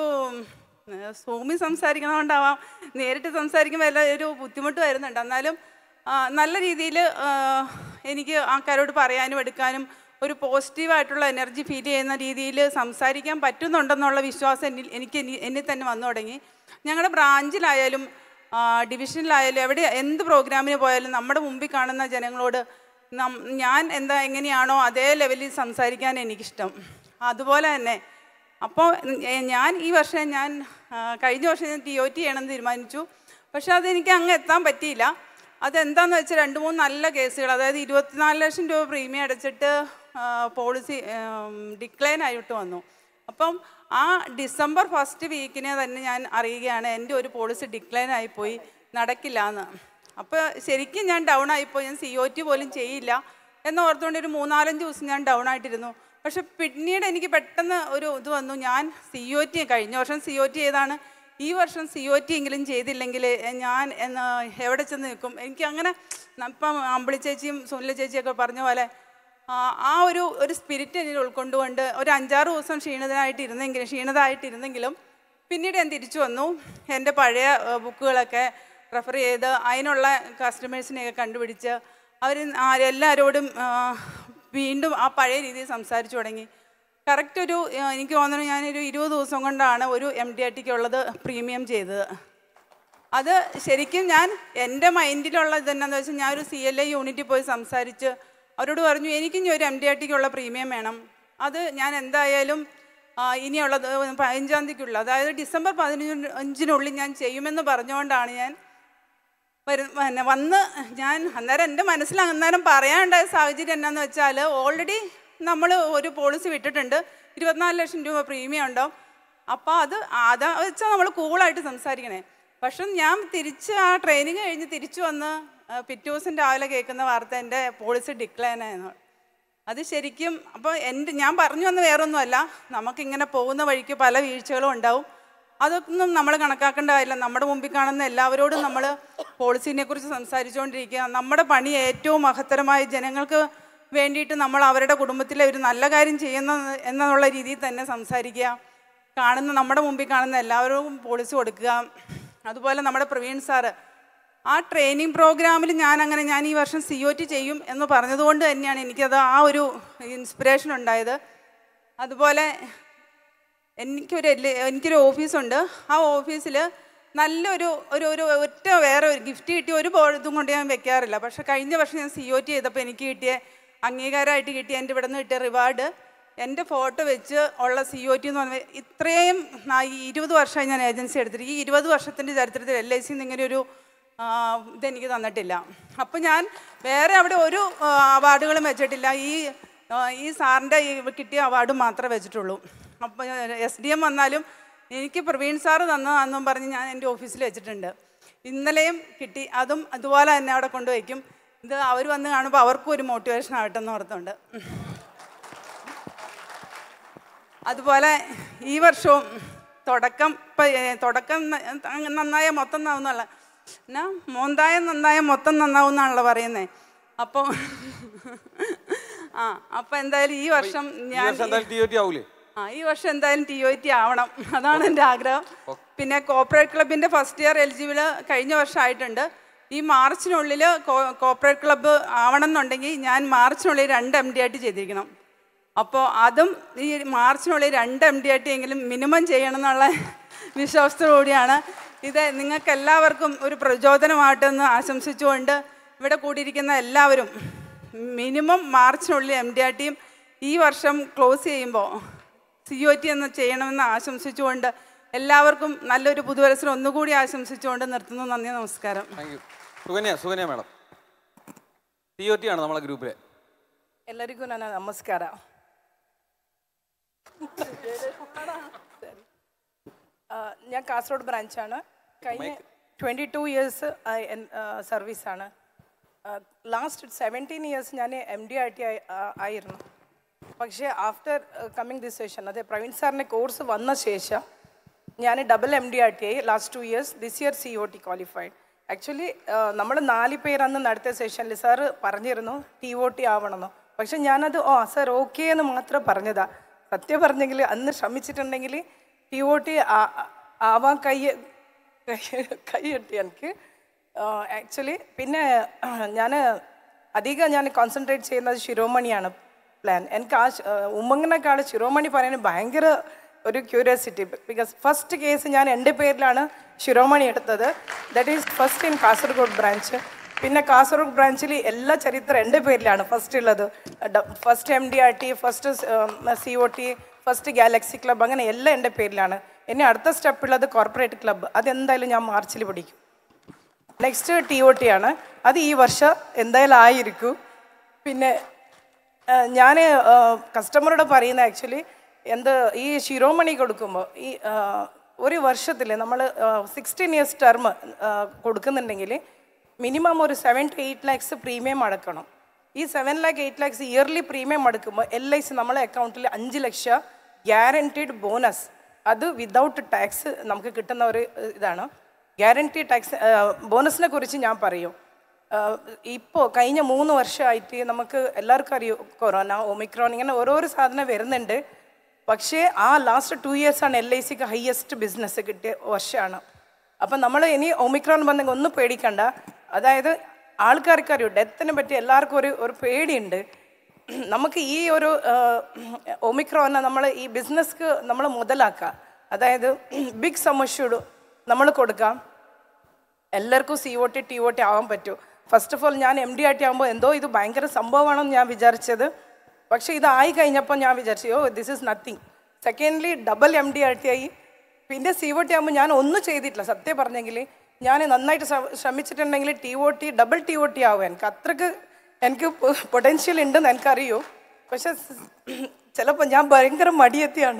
സൂമിൽ സംസാരിക്കണതുകൊണ്ടാവാം നേരിട്ട് സംസാരിക്കുമ്പോൾ എല്ലാം ഒരു ബുദ്ധിമുട്ട് വരുന്നുണ്ട് എന്നാലും ആ, നല്ല രീതിയിൽ എനിക്ക് ആൾക്കാരോട് പറയാനും എടുക്കാനും ഒരു പോസിറ്റീവായിട്ടുള്ള എനർജി ഫീൽ ചെയ്യുന്ന രീതിയിൽ സംസാരിക്കാൻ പറ്റുന്നുണ്ടെന്നുള്ള വിശ്വാസം എന്നിൽ എനിക്ക് എനി- എന്നിൽ തന്നെ വന്നു തുടങ്ങി ഞങ്ങളുടെ ബ്രാഞ്ചിലായാലും ആ, ഡിവിഷനിലായാലും എവിടെ എന്ത് പ്രോഗ്രാമിന് പോയാലും നമ്മുടെ മുമ്പിൽ കാണുന്ന ജനങ്ങളോട് നം- ഞാൻ എന്താ എങ്ങനെയാണോ അതേ ലെവലിൽ സംസാരിക്കാൻ എനിക്കിഷ്ടം അതുപോലെ തന്നെ അപ്പോൾ ഞാൻ ഈ വർഷം ഞാൻ ആ, കഴിഞ്ഞ വർഷം ഞാൻ ടി ഒ ടി ചെയ്യണമെന്ന് തീരുമാനിച്ചു പക്ഷെ അതെനിക്ക് അങ്ങ് എത്താൻ പറ്റിയില്ല അതെന്താണെന്ന് വെച്ചാൽ രണ്ട് മൂന്ന് നല്ല കേസുകൾ അതായത് ഇരുപത്തിനാല് ലക്ഷം രൂപ പ്രീമിയം അടച്ചിട്ട് പോളിസി ഡിക്ലൈൻ ആയിട്ട് വന്നു അപ്പം ആ ഡിസംബർ ഫസ്റ്റ് വീക്കിനെ തന്നെ ഞാൻ അറിയുകയാണ് എൻ്റെ ഒരു പോളിസി ഡിക്ലൈൻ ആയിപ്പോയി നടക്കില്ല എന്ന് അപ്പോൾ ശരിക്കും ഞാൻ ഡൗൺ ആയിപ്പോയി ഞാൻ സി ഒ ടി പോലും ചെയ്യില്ല എന്ന് ഓർത്തുകൊണ്ട് ഒരു മൂന്നാലഞ്ച് ദിവസം ഞാൻ ഡൗൺ ആയിട്ടിരുന്നു പക്ഷെ പിന്നീട് എനിക്ക് പെട്ടെന്ന് ഒരു ഇത് വന്നു ഞാൻ സി ഒ ടി കഴിഞ്ഞ വർഷം സി ഒ ടി ചെയ്താണ് ഈ വർഷം സി ഒ ടി എങ്കിലും ചെയ്തില്ലെങ്കിൽ ഞാൻ എന്ന് എവിടെ ചെന്ന് നിൽക്കും എനിക്ക് അങ്ങനെ ഇപ്പം അമ്പിളി ചേച്ചിയും സുനില ചേച്ചിയൊക്കെ പറഞ്ഞ പോലെ ആ, ആ ഒരു ഒരു സ്പിരിറ്റ് എന്നിൽ ഉൾക്കൊണ്ടുകൊണ്ട് ഒരു അഞ്ചാറ് ദിവസം ക്ഷീണിതനായിട്ട് ഇരുന്നെങ്കിലും ക്ഷീണിതമായിട്ടിരുന്നെങ്കിലും പിന്നീട് ഞാൻ തിരിച്ചു വന്നു എൻ്റെ പഴയ ഏഹ്, ബുക്കുകളൊക്കെ റെഫർ ചെയ്ത് അതിനുള്ള കസ്റ്റമേഴ്സിനെയൊക്കെ കണ്ടുപിടിച്ച് അവർ എല്ലാവരോടും ആ, വീണ്ടും ആ പഴയ രീതിയിൽ സംസാരിച്ചു തുടങ്ങി കറക്റ്റ് ഒരു ഏഹ്, എനിക്ക് തോന്നുന്നു ഞാനൊരു ഇരുപത് ദിവസം കൊണ്ടാണ് ഒരു എം ഡി ഐ ടിക്കുള്ളത് പ്രീമിയം ചെയ്തത് അത് ശരിക്കും ഞാൻ എൻ്റെ മൈൻഡിലുള്ള ഇതെന്നാന്ന് വെച്ചാൽ ഞാൻ ഒരു സി എൽ ഐ യൂണിറ്റിൽ പോയി സംസാരിച്ച് അവരോട് പറഞ്ഞു എനിക്ക് ഇനി ഒരു എം ഡി ഐ ടിക്കുള്ള പ്രീമിയം വേണം അത് ഞാൻ എന്തായാലും ആ, ഇനിയുള്ളത് പതിനഞ്ചാം തീയതിക്കുള്ള അതായത് ഡിസംബർ പതിനഞ്ച് അഞ്ചിനുള്ളിൽ ഞാൻ ചെയ്യുമെന്ന് പറഞ്ഞുകൊണ്ടാണ് ഞാൻ വരു പിന്നെ വന്ന് ഞാൻ അന്നേരം എൻ്റെ മനസ്സിൽ അന്നേരം പറയാനുണ്ടായ സാഹചര്യം എന്നാന്ന് വെച്ചാൽ ഓൾറെഡി നമ്മൾ ഒരു പോളിസി വിട്ടിട്ടുണ്ട് ഇരുപത്തിനാല് ലക്ഷം രൂപ പ്രീമിയം ഉണ്ടാവും അപ്പോൾ അത് അതാ വെച്ചാൽ നമ്മൾ കൂളായിട്ട് സംസാരിക്കണേ പക്ഷെ ഞാൻ തിരിച്ച് ആ ട്രെയിനിങ് കഴിഞ്ഞ് തിരിച്ചു വന്ന് ആ, പിറ്റേ ദിവസം രാവിലെ കേൾക്കുന്ന വാർത്ത എൻ്റെ പോളിസി ഡിക്ലൈൻ ആയെന്ന് അത് ശരിക്കും അപ്പോൾ എൻ്റെ ഞാൻ പറഞ്ഞു വന്ന വേറൊന്നുമല്ല നമുക്കിങ്ങനെ പോകുന്ന വഴിക്ക് പല വീഴ്ചകളും ഉണ്ടാവും അതൊന്നും നമ്മൾ കണക്കാക്കേണ്ട കാര്യമില്ല നമ്മുടെ മുമ്പിൽ കാണുന്ന എല്ലാവരോടും നമ്മൾ പോളിസിനെ കുറിച്ച് സംസാരിച്ചുകൊണ്ടിരിക്കുക നമ്മുടെ പണി ഏറ്റവും മഹത്തരമായി ജനങ്ങൾക്ക് വേണ്ടിയിട്ട് നമ്മൾ അവരുടെ കുടുംബത്തിലെ ഒരു നല്ല കാര്യം ചെയ്യുന്ന എന്നുള്ള രീതിയിൽ തന്നെ സംസാരിക്കുക കാണുന്ന നമ്മുടെ മുമ്പിൽ കാണുന്ന എല്ലാവരും പോളിസി കൊടുക്കുക അതുപോലെ നമ്മുടെ പ്രവീൺ സാറ് ആ ട്രെയിനിങ് പ്രോഗ്രാമിൽ ഞാൻ അങ്ങനെ ഞാൻ ഈ വർഷം സി ഒ ടി ചെയ്യും എന്ന് പറഞ്ഞതുകൊണ്ട് തന്നെയാണ് എനിക്കത് ആ ഒരു ഇൻസ്പിറേഷൻ ഉണ്ടായത് അതുപോലെ എനിക്കൊരു എല്ല- എനിക്കൊരു ഓഫീസുണ്ട് ആ ഓഫീസിൽ നല്ലൊരു ഒരു ഒരു ഒറ്റ വേറെ ഒരു ഗിഫ്റ്റ് കിട്ടിയ ഒരു ബോ- ഇതും കൊണ്ട് ഞാൻ വെക്കാറില്ല പക്ഷെ കഴിഞ്ഞ വർഷം ഞാൻ സി ഒ ടി ചെയ്തപ്പോൾ എനിക്ക് കിട്ടിയ അംഗീകാരമായിട്ട് കിട്ടിയ എൻ്റെ ഇവിടെ നിന്ന് കിട്ടിയ റിവാർഡ് എൻ്റെ ഫോട്ടോ വെച്ച് ഉള്ള സി ഒ ടി എന്ന് പറഞ്ഞാൽ ഇത്രയും നാ- ഈ ഇരുപത് വർഷമായി ഞാൻ ഏജൻസി എടുത്തിട്ട് ഈ ഇരുപത് വർഷത്തിൻ്റെ ചരിത്രത്തിൽ എൽ ഐ സി ഇങ്ങനെ ഒരു ആ, ഇതെനിക്ക് തന്നിട്ടില്ല അപ്പം ഞാൻ വേറെ അവിടെ ഒരു ആ, അവാർഡുകളും വെച്ചിട്ടില്ല ഈ ആ, ഈ സാറിൻ്റെ ഈ കിട്ടിയ അവാർഡ് മാത്രമേ വെച്ചിട്ടുള്ളൂ അപ്പം എസ് ഡി എം വന്നാലും എനിക്ക് പ്രവീൺ സാറ് തന്നതാണെന്നും പറഞ്ഞ് ഞാൻ എൻ്റെ ഓഫീസിൽ വെച്ചിട്ടുണ്ട് ഇന്നലെയും കിട്ടി അതും അതുപോലെ തന്നെ അവിടെ കൊണ്ടുവയ്ക്കും ഇത് അവർ വന്ന് കാണുമ്പോൾ അവർക്കും ഒരു മോട്ടിവേഷൻ ആവട്ടെ എന്ന് ഓർത്തുണ്ട് അതുപോലെ ഈ വർഷവും തുടക്കം ഇപ്പം തുടക്കം ന- അങ്ങ് നന്നായ മൊത്തം നന്നാവുന്നുള്ള എന്നാ മോന്തായ നന്നായ മൊത്തം നന്നാവും എന്നാണല്ലോ പറയുന്നത് അപ്പോൾ ആ അപ്പം എന്തായാലും ഈ വർഷം ഈ ഞാൻ വർഷം എന്തായാലും ടി ഒ ടി ആവൂലേ ആ ഈ വർഷം എന്തായാലും ടി ഒ ടി ആവണം അതാണ് എൻ്റെ ആഗ്രഹം പിന്നെ കോർപ്പറേറ്റ് ക്ലബിൻ്റെ ഫസ്റ്റ് ഇയർ എലിജിബിൾ കഴിഞ്ഞ വർഷം ആയിട്ടുണ്ട് ഈ മാർച്ചിനുള്ളിൽ കോർപ്പറേറ്റ് ക്ലബ്ബ് ആവണം എന്നുണ്ടെങ്കിൽ ഞാൻ മാർച്ചിനുള്ളിൽ രണ്ട് എം ഡി ആയിട്ട് ചെയ്തിരിക്കണം അപ്പോൾ അതും ഈ മാർച്ചിനുള്ളിൽ രണ്ട് എം ഡി ആയിട്ട് എങ്കിലും മിനിമം ചെയ്യണം എന്നുള്ള വിശ്വാസത്തോടുകൂടിയാണ് ഇത് നിങ്ങൾക്ക് എല്ലാവർക്കും ഒരു പ്രചോദനമാവട്ടെ എന്ന് ആശംസിച്ചുകൊണ്ട് ഇവിടെ കൂടിയിരിക്കുന്ന എല്ലാവരും മിനിമം മാർച്ചിനുള്ളിൽ എം ഡി ആർ ടിയും ഈ വർഷം ക്ലോസ് ചെയ്യുമ്പോൾ സി ഒ ടി എന്ന് ചെയ്യണമെന്ന് ആശംസിച്ചുകൊണ്ട് എല്ലാവർക്കും നല്ലൊരു പുതുവത്സരം ഒന്നുകൂടി ആശംസിച്ചുകൊണ്ട് നിർത്തുന്നു നന്ദി നമസ്കാരം thank you Sukanya Sukanya madam T O T ആണ് നമ്മളെ ഗ്രൂപ്പിലെ ಎಲ್ಲರಿಗೂ ನನ್ನ ನಮಸ್ಕಾರ ആ, ഞാൻ കാസർഗോഡ് ബ്രാഞ്ചാണ് കഴിഞ്ഞ ട്വൻറ്റി ടു ഇയേഴ്സ് സർവീസാണ് ലാസ്റ്റ് സെവൻറ്റീൻ ഇയേഴ്സ് ഞാൻ എം ഡി ഐ ടി ആയിരുന്നു പക്ഷേ ആഫ്റ്റർ കമ്മിങ് ദിസ് സെഷൻ അതെ പ്രവീൺ സാറിൻ്റെ കോഴ്സ് വന്ന ശേഷം ഞാൻ double M D R T ആയി last two years this year C O T qualified actually നമ്മൾ നാല് പേരന്ന് നടത്തിയ സെഷനിൽ സാറ് പറഞ്ഞിരുന്നു ടി ഒ ടി ആവണമെന്നോ പക്ഷെ ഞാനത് ഓ സാർ ഓക്കെ എന്ന് മാത്രം പറഞ്ഞതാ സത്യം പറഞ്ഞെങ്കിൽ അന്ന് ശ്രമിച്ചിട്ടുണ്ടെങ്കിൽ ടി ഒ ടി ആവാൻ കൈ കൈ കെട്ടി എനിക്ക് ആക്ച്വലി പിന്നെ ഞാൻ അധികം ഞാൻ കോൺസെൻട്രേറ്റ് ചെയ്യുന്നത് ശിരോമണിയാണ് പ്ലാൻ എനിക്ക് ആ ശ- ഉമ്മങ്ങിനേക്കാൾ ശിരോമണി പറയാൻ ഭയങ്കര ഒരു ക്യൂരിയോസിറ്റി ബിക്കോസ് ഫസ്റ്റ് കേസ് ഞാൻ എൻ്റെ പേരിലാണ് ശിരോമണി എടുത്തത് that is first in Kasaragod branch പിന്നെ കാസർഗോഡ് ബ്രാഞ്ചിൽ എല്ലാ ചരിത്രം എൻ്റെ പേരിലാണ് ഫസ്റ്റ് ഉള്ളത് first M D R T first C O T first galaxy club അങ്ങനെ എല്ലാം എൻ്റെ പേരിലാണ് ഇനി അടുത്ത സ്റ്റെപ്പ് ഉള്ളത് കോർപ്പറേറ്റ് ക്ലബ്ബ് അതെന്തായാലും ഞാൻ മാർച്ചിൽ പിടിക്കും നെക്സ്റ്റ് ടി ഒ ടി ആണ് അത് ഈ വർഷം എന്തായാലും ആയിരിക്കും പിന്നെ ഞാൻ കസ്റ്റമറോട് പറയുന്ന ആക്ച്വലി എന്ത് ഈ ശിരോമണി കൊടുക്കുമ്പോൾ ഈ ആ, ഒരു വർഷത്തിൽ നമ്മൾ സിക്സ്റ്റീൻ ഇയേഴ്സ് ടേം കൊടുക്കുന്നുണ്ടെങ്കിൽ മിനിമം ഒരു seven to eight lakhs premium അടക്കണം ഈ seven lakh eight lakhs yearly premium അടക്കുമ്പോൾ എൽ ഐ സി നമ്മളെ അക്കൗണ്ടിൽ അഞ്ച് ലക്ഷം ഗ്യാരൻറ്റീഡ് ബോണസ് അത് വിതൗട്ട് ടാക്സ് നമുക്ക് കിട്ടുന്ന ഒരു ഇതാണ് ഗ്യാരൻറ്റി ടാക്സ് ബോണസിനെ കുറിച്ച് ഞാൻ പറയും ഇപ്പോൾ കഴിഞ്ഞ മൂന്ന് വർഷമായിട്ട് നമുക്ക് എല്ലാവർക്കും അറിയും കൊറോണ ഒമിക്രോൺ ഇങ്ങനെ ഓരോരോ സാധനം വരുന്നുണ്ട് പക്ഷേ ആ ലാസ്റ്റ് ടു ഇയേഴ്സാണ് എൽ ഐ സിക്ക് ഹയസ്റ്റ് ബിസിനസ് കിട്ടിയ വർഷമാണ് അപ്പം നമ്മൾ ഇനി ഒമിക്രോൺ വന്നെങ്കിൽ ഒന്നും പേടിക്കണ്ട അതായത് ആൾക്കാർക്ക് അറിയും ഡെത്തിനെ പറ്റി എല്ലാവർക്കും ഒരു ഒരു പേടിയുണ്ട് നമുക്ക് ഈ ഒരു ഒമിക്രോനെ നമ്മൾ ഈ ബിസിനസ്ക്ക് നമ്മൾ മുതലാക്കുക അതായത് ബിഗ് സമഷ്യൂഡ് നമ്മൾ കൊടുക്കാം എല്ലാവർക്കും C O T T O T ആവാൻ പറ്റും ഫസ്റ്റ് ഓഫ് ഓൾ ഞാൻ എം ഡി ആർ ടി ആകുമ്പോൾ എന്തോ ഇത് ഭയങ്കര സംഭവമാണെന്ന് ഞാൻ വിചാരിച്ചത് പക്ഷേ ഇതായി കഴിഞ്ഞപ്പോൾ ഞാൻ വിചാരിച്ചു oh this is nothing secondly double M D R T ആയി പിന്നെ സി ഒ ടി ആകുമ്പോൾ ഞാൻ ഒന്നും ചെയ്തിട്ടില്ല സത്യം പറഞ്ഞെങ്കിൽ ഞാൻ നന്നായിട്ട് ശ്രമ- ശ്രമിച്ചിട്ടുണ്ടെങ്കിൽ T O T double T O T ആവും എനിക്ക് അത്രക്ക് എനിക്ക് പൊട്ടൻഷ്യൽ ഉണ്ടെന്ന് എനിക്കറിയൂ പക്ഷെ ചിലപ്പോൾ ഞാൻ ഭയങ്കര മടിയെത്തിയാണ്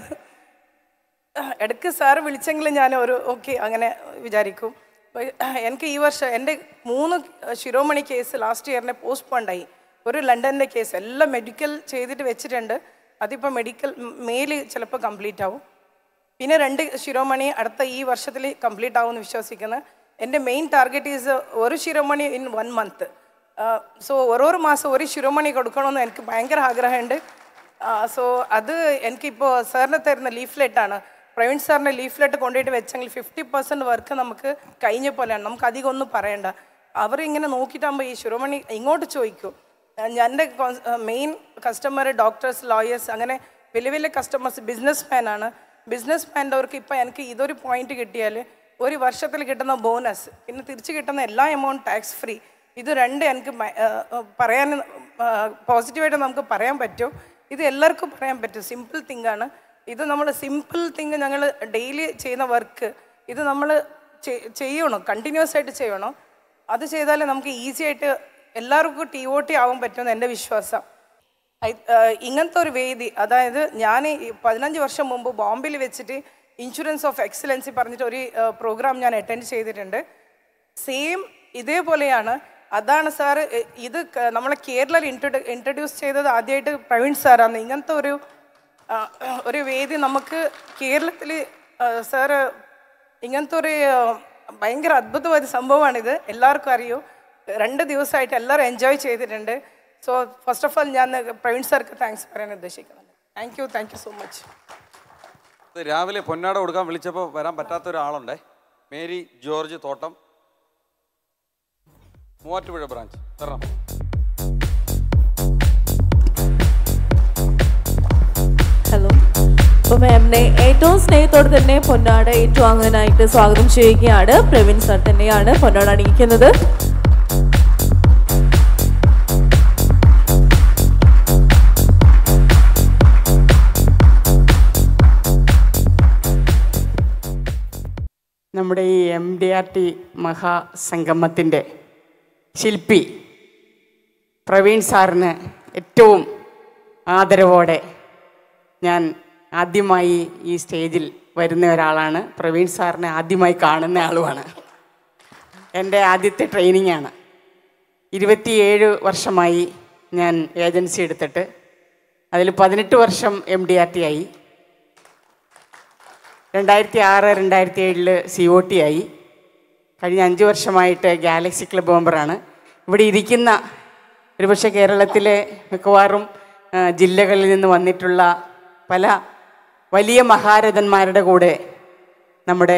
ഇടയ്ക്ക് സാറ് വിളിച്ചെങ്കിൽ ഞാൻ ഒരു ഓക്കെ അങ്ങനെ വിചാരിക്കും അപ്പൊ എനിക്ക് ഈ വർഷം എൻ്റെ മൂന്ന് ശിരോമണി കേസ് ലാസ്റ്റ് ഇയറിനെ പോസ്റ്റ്പോണ്ടായി ഒരു ലണ്ടൻ്റെ കേസ് എല്ലാം മെഡിക്കൽ ചെയ്തിട്ട് വെച്ചിട്ടുണ്ട് അതിപ്പോൾ മെഡിക്കൽ മെയിൽ ചിലപ്പോൾ കംപ്ലീറ്റ് ആവും പിന്നെ രണ്ട് ശിരോമണി അടുത്ത ഈ വർഷത്തിൽ കംപ്ലീറ്റ് ആവുമെന്ന് വിശ്വസിക്കുന്നു എൻ്റെ മെയിൻ ടാർഗറ്റ് ഈസ് ഒരു Shiromani in one month so ഓരോ മാസം ഒരു ശിരോമണി കൊടുക്കണമെന്ന് എനിക്ക് ഭയങ്കര ആഗ്രഹമുണ്ട് സോ അത് എനിക്കിപ്പോൾ സാറിന് തരുന്ന ലീഫ്ലെറ്റാണ് പ്രവീൺ സാറിൻ്റെ ലീഫ്ലെറ്റ് കൊണ്ടുപോയിട്ട് വെച്ചെങ്കിൽ ഫിഫ്റ്റി പെർസെൻറ്റ് വർക്ക് നമുക്ക് കഴിഞ്ഞ പോലെയാണ് നമുക്ക് അധികം ഒന്നും പറയണ്ട അവർ ഇങ്ങനെ നോക്കിയിട്ടാകുമ്പോൾ ഈ ശിരോമണി ഇങ്ങോട്ട് ചോദിക്കും എൻ്റെ മെയിൻ കസ്റ്റമർ ഡോക്ടേഴ്സ് ലോയേഴ്സ് അങ്ങനെ വലിയ വലിയ കസ്റ്റമേഴ്സ് ബിസിനസ് മാനാണ് ബിസിനസ് മാൻ്റവർക്ക് ഇപ്പം എനിക്ക് ഇതൊരു പോയിന്റ് കിട്ടിയാൽ ഒരു വർഷത്തിൽ കിട്ടുന്ന ബോണസ് പിന്നെ തിരിച്ച് കിട്ടുന്ന എല്ലാ എമൗണ്ട് ടാക്സ് ഫ്രീ ഇത് രണ്ട് എനിക്ക് ഭ- ആ, ആ, പറയാൻ പോസിറ്റീവായിട്ട് നമുക്ക് പറയാൻ പറ്റും ഇത് എല്ലാവർക്കും പറയാൻ പറ്റും സിമ്പിൾ തിങ് ആണ് ഇത് നമ്മൾ സിമ്പിൾ തിങ് ഞങ്ങൾ ഡെയിലി ചെയ്യുന്ന വർക്ക് ഇത് നമ്മൾ ചെയ്യണം കണ്ടിന്യൂസ് ആയിട്ട് ചെയ്യണം അത് ചെയ്താലേ നമുക്ക് ഈസി ആയിട്ട് എല്ലാവർക്കും ടി ഒ ടി ആവാൻ പറ്റുമെന്ന് എൻ്റെ വിശ്വാസം ഐ- ആ, ഇങ്ങനത്തെ ഒരു വേദി അതായത് ഞാൻ ഈ പതിനഞ്ച് വർഷം മുമ്പ് ബോംബെയിൽ വെച്ചിട്ട് ഇൻഷുറൻസ് ഓഫ് എക്സലൻസി പറഞ്ഞിട്ട് ഒരു പ്രോഗ്രാം ഞാൻ അറ്റൻഡ് ചെയ്തിട്ടുണ്ട് സെയിം ഇതേപോലെയാണ് അതാണ് സാറ് എ- ഇത് ക- നമ്മളെ കേരളയിൽ ഇൻട്രൊഡ്യൂ ഇൻട്രൊഡ്യൂസ് ചെയ്തത് ആദ്യമായിട്ട് പ്രവീൺ സാറാണ് ഇങ്ങനത്തെ ഒരു ആ, ഒരു വേദി നമുക്ക് കേരളത്തിൽ സാറ് ഇങ്ങനത്തെ ഒരു ആ, ഭയങ്കര അദ്ഭുതമായ സംഭവമാണിത് എല്ലാവർക്കും അറിയൂ രണ്ട് ദിവസമായിട്ട് എല്ലാവരും എൻജോയ് ചെയ്തിട്ടുണ്ട് സോ ഫസ്റ്റ് ഓഫ് ഓൾ ഞാൻ പ്രവീൺ സാർക്ക് താങ്ക്സ് പറയാൻ ഉദ്ദേശിക്കുന്നുണ്ട് thank you thank you so much ഇത് രാവിലെ പൊന്നാട കൊടുക്കാൻ വിളിച്ചപ്പോൾ വരാൻ പറ്റാത്ത ഒരാളുണ്ടേ മേരി ജോർജ് തോട്ടം മൂവാറ്റുപുഴ ബ്രാഞ്ച് തരണം ഹലോ അപ്പോൾ മാമിനെ ഏറ്റവും സ്നേഹത്തോടെ തന്നെ പൊന്നാട ഏറ്റുവാങ്ങാനായിട്ട് സ്വാഗതം ചെയ്യുകയാണ് പ്രവീൺ സാർ തന്നെയാണ് പൊന്നാട അണിയിക്കുന്നത് നമ്മുടെ ഈ എം ഡി ആർ ടി മഹാസംഗമത്തിൻ്റെ ശില്പി പ്രവീൺ സാറിന് ഏറ്റവും ആദരവോടെ ഞാൻ ആദ്യമായി ഈ സ്റ്റേജിൽ വരുന്ന ഒരാളാണ് പ്രവീൺ സാറിനെ ആദ്യമായി കാണുന്ന ആളുമാണ് എൻ്റെ ആദ്യത്തെ ട്രെയിനിങ് ആണ് ഇരുപത്തിയേഴ് വർഷമായി ഞാൻ ഏജൻസി എടുത്തിട്ട് അതിൽ പതിനെട്ട് വർഷം എം ഡി ആർ ടി ആയി രണ്ടായിരത്തി ആറ് രണ്ടായിരത്തി ഏഴില് സി ഒ ടി ആയി കഴിഞ്ഞ അഞ്ച് വർഷമായിട്ട് ഗാലക്സി ക്ലബ് മെമ്പറാണ് ഇവിടെ ഇരിക്കുന്ന ഒരുപക്ഷെ കേരളത്തിലെ മിക്കവാറും ആ, ജില്ലകളിൽ നിന്ന് വന്നിട്ടുള്ള പല വലിയ മഹാരഥന്മാരുടെ കൂടെ നമ്മുടെ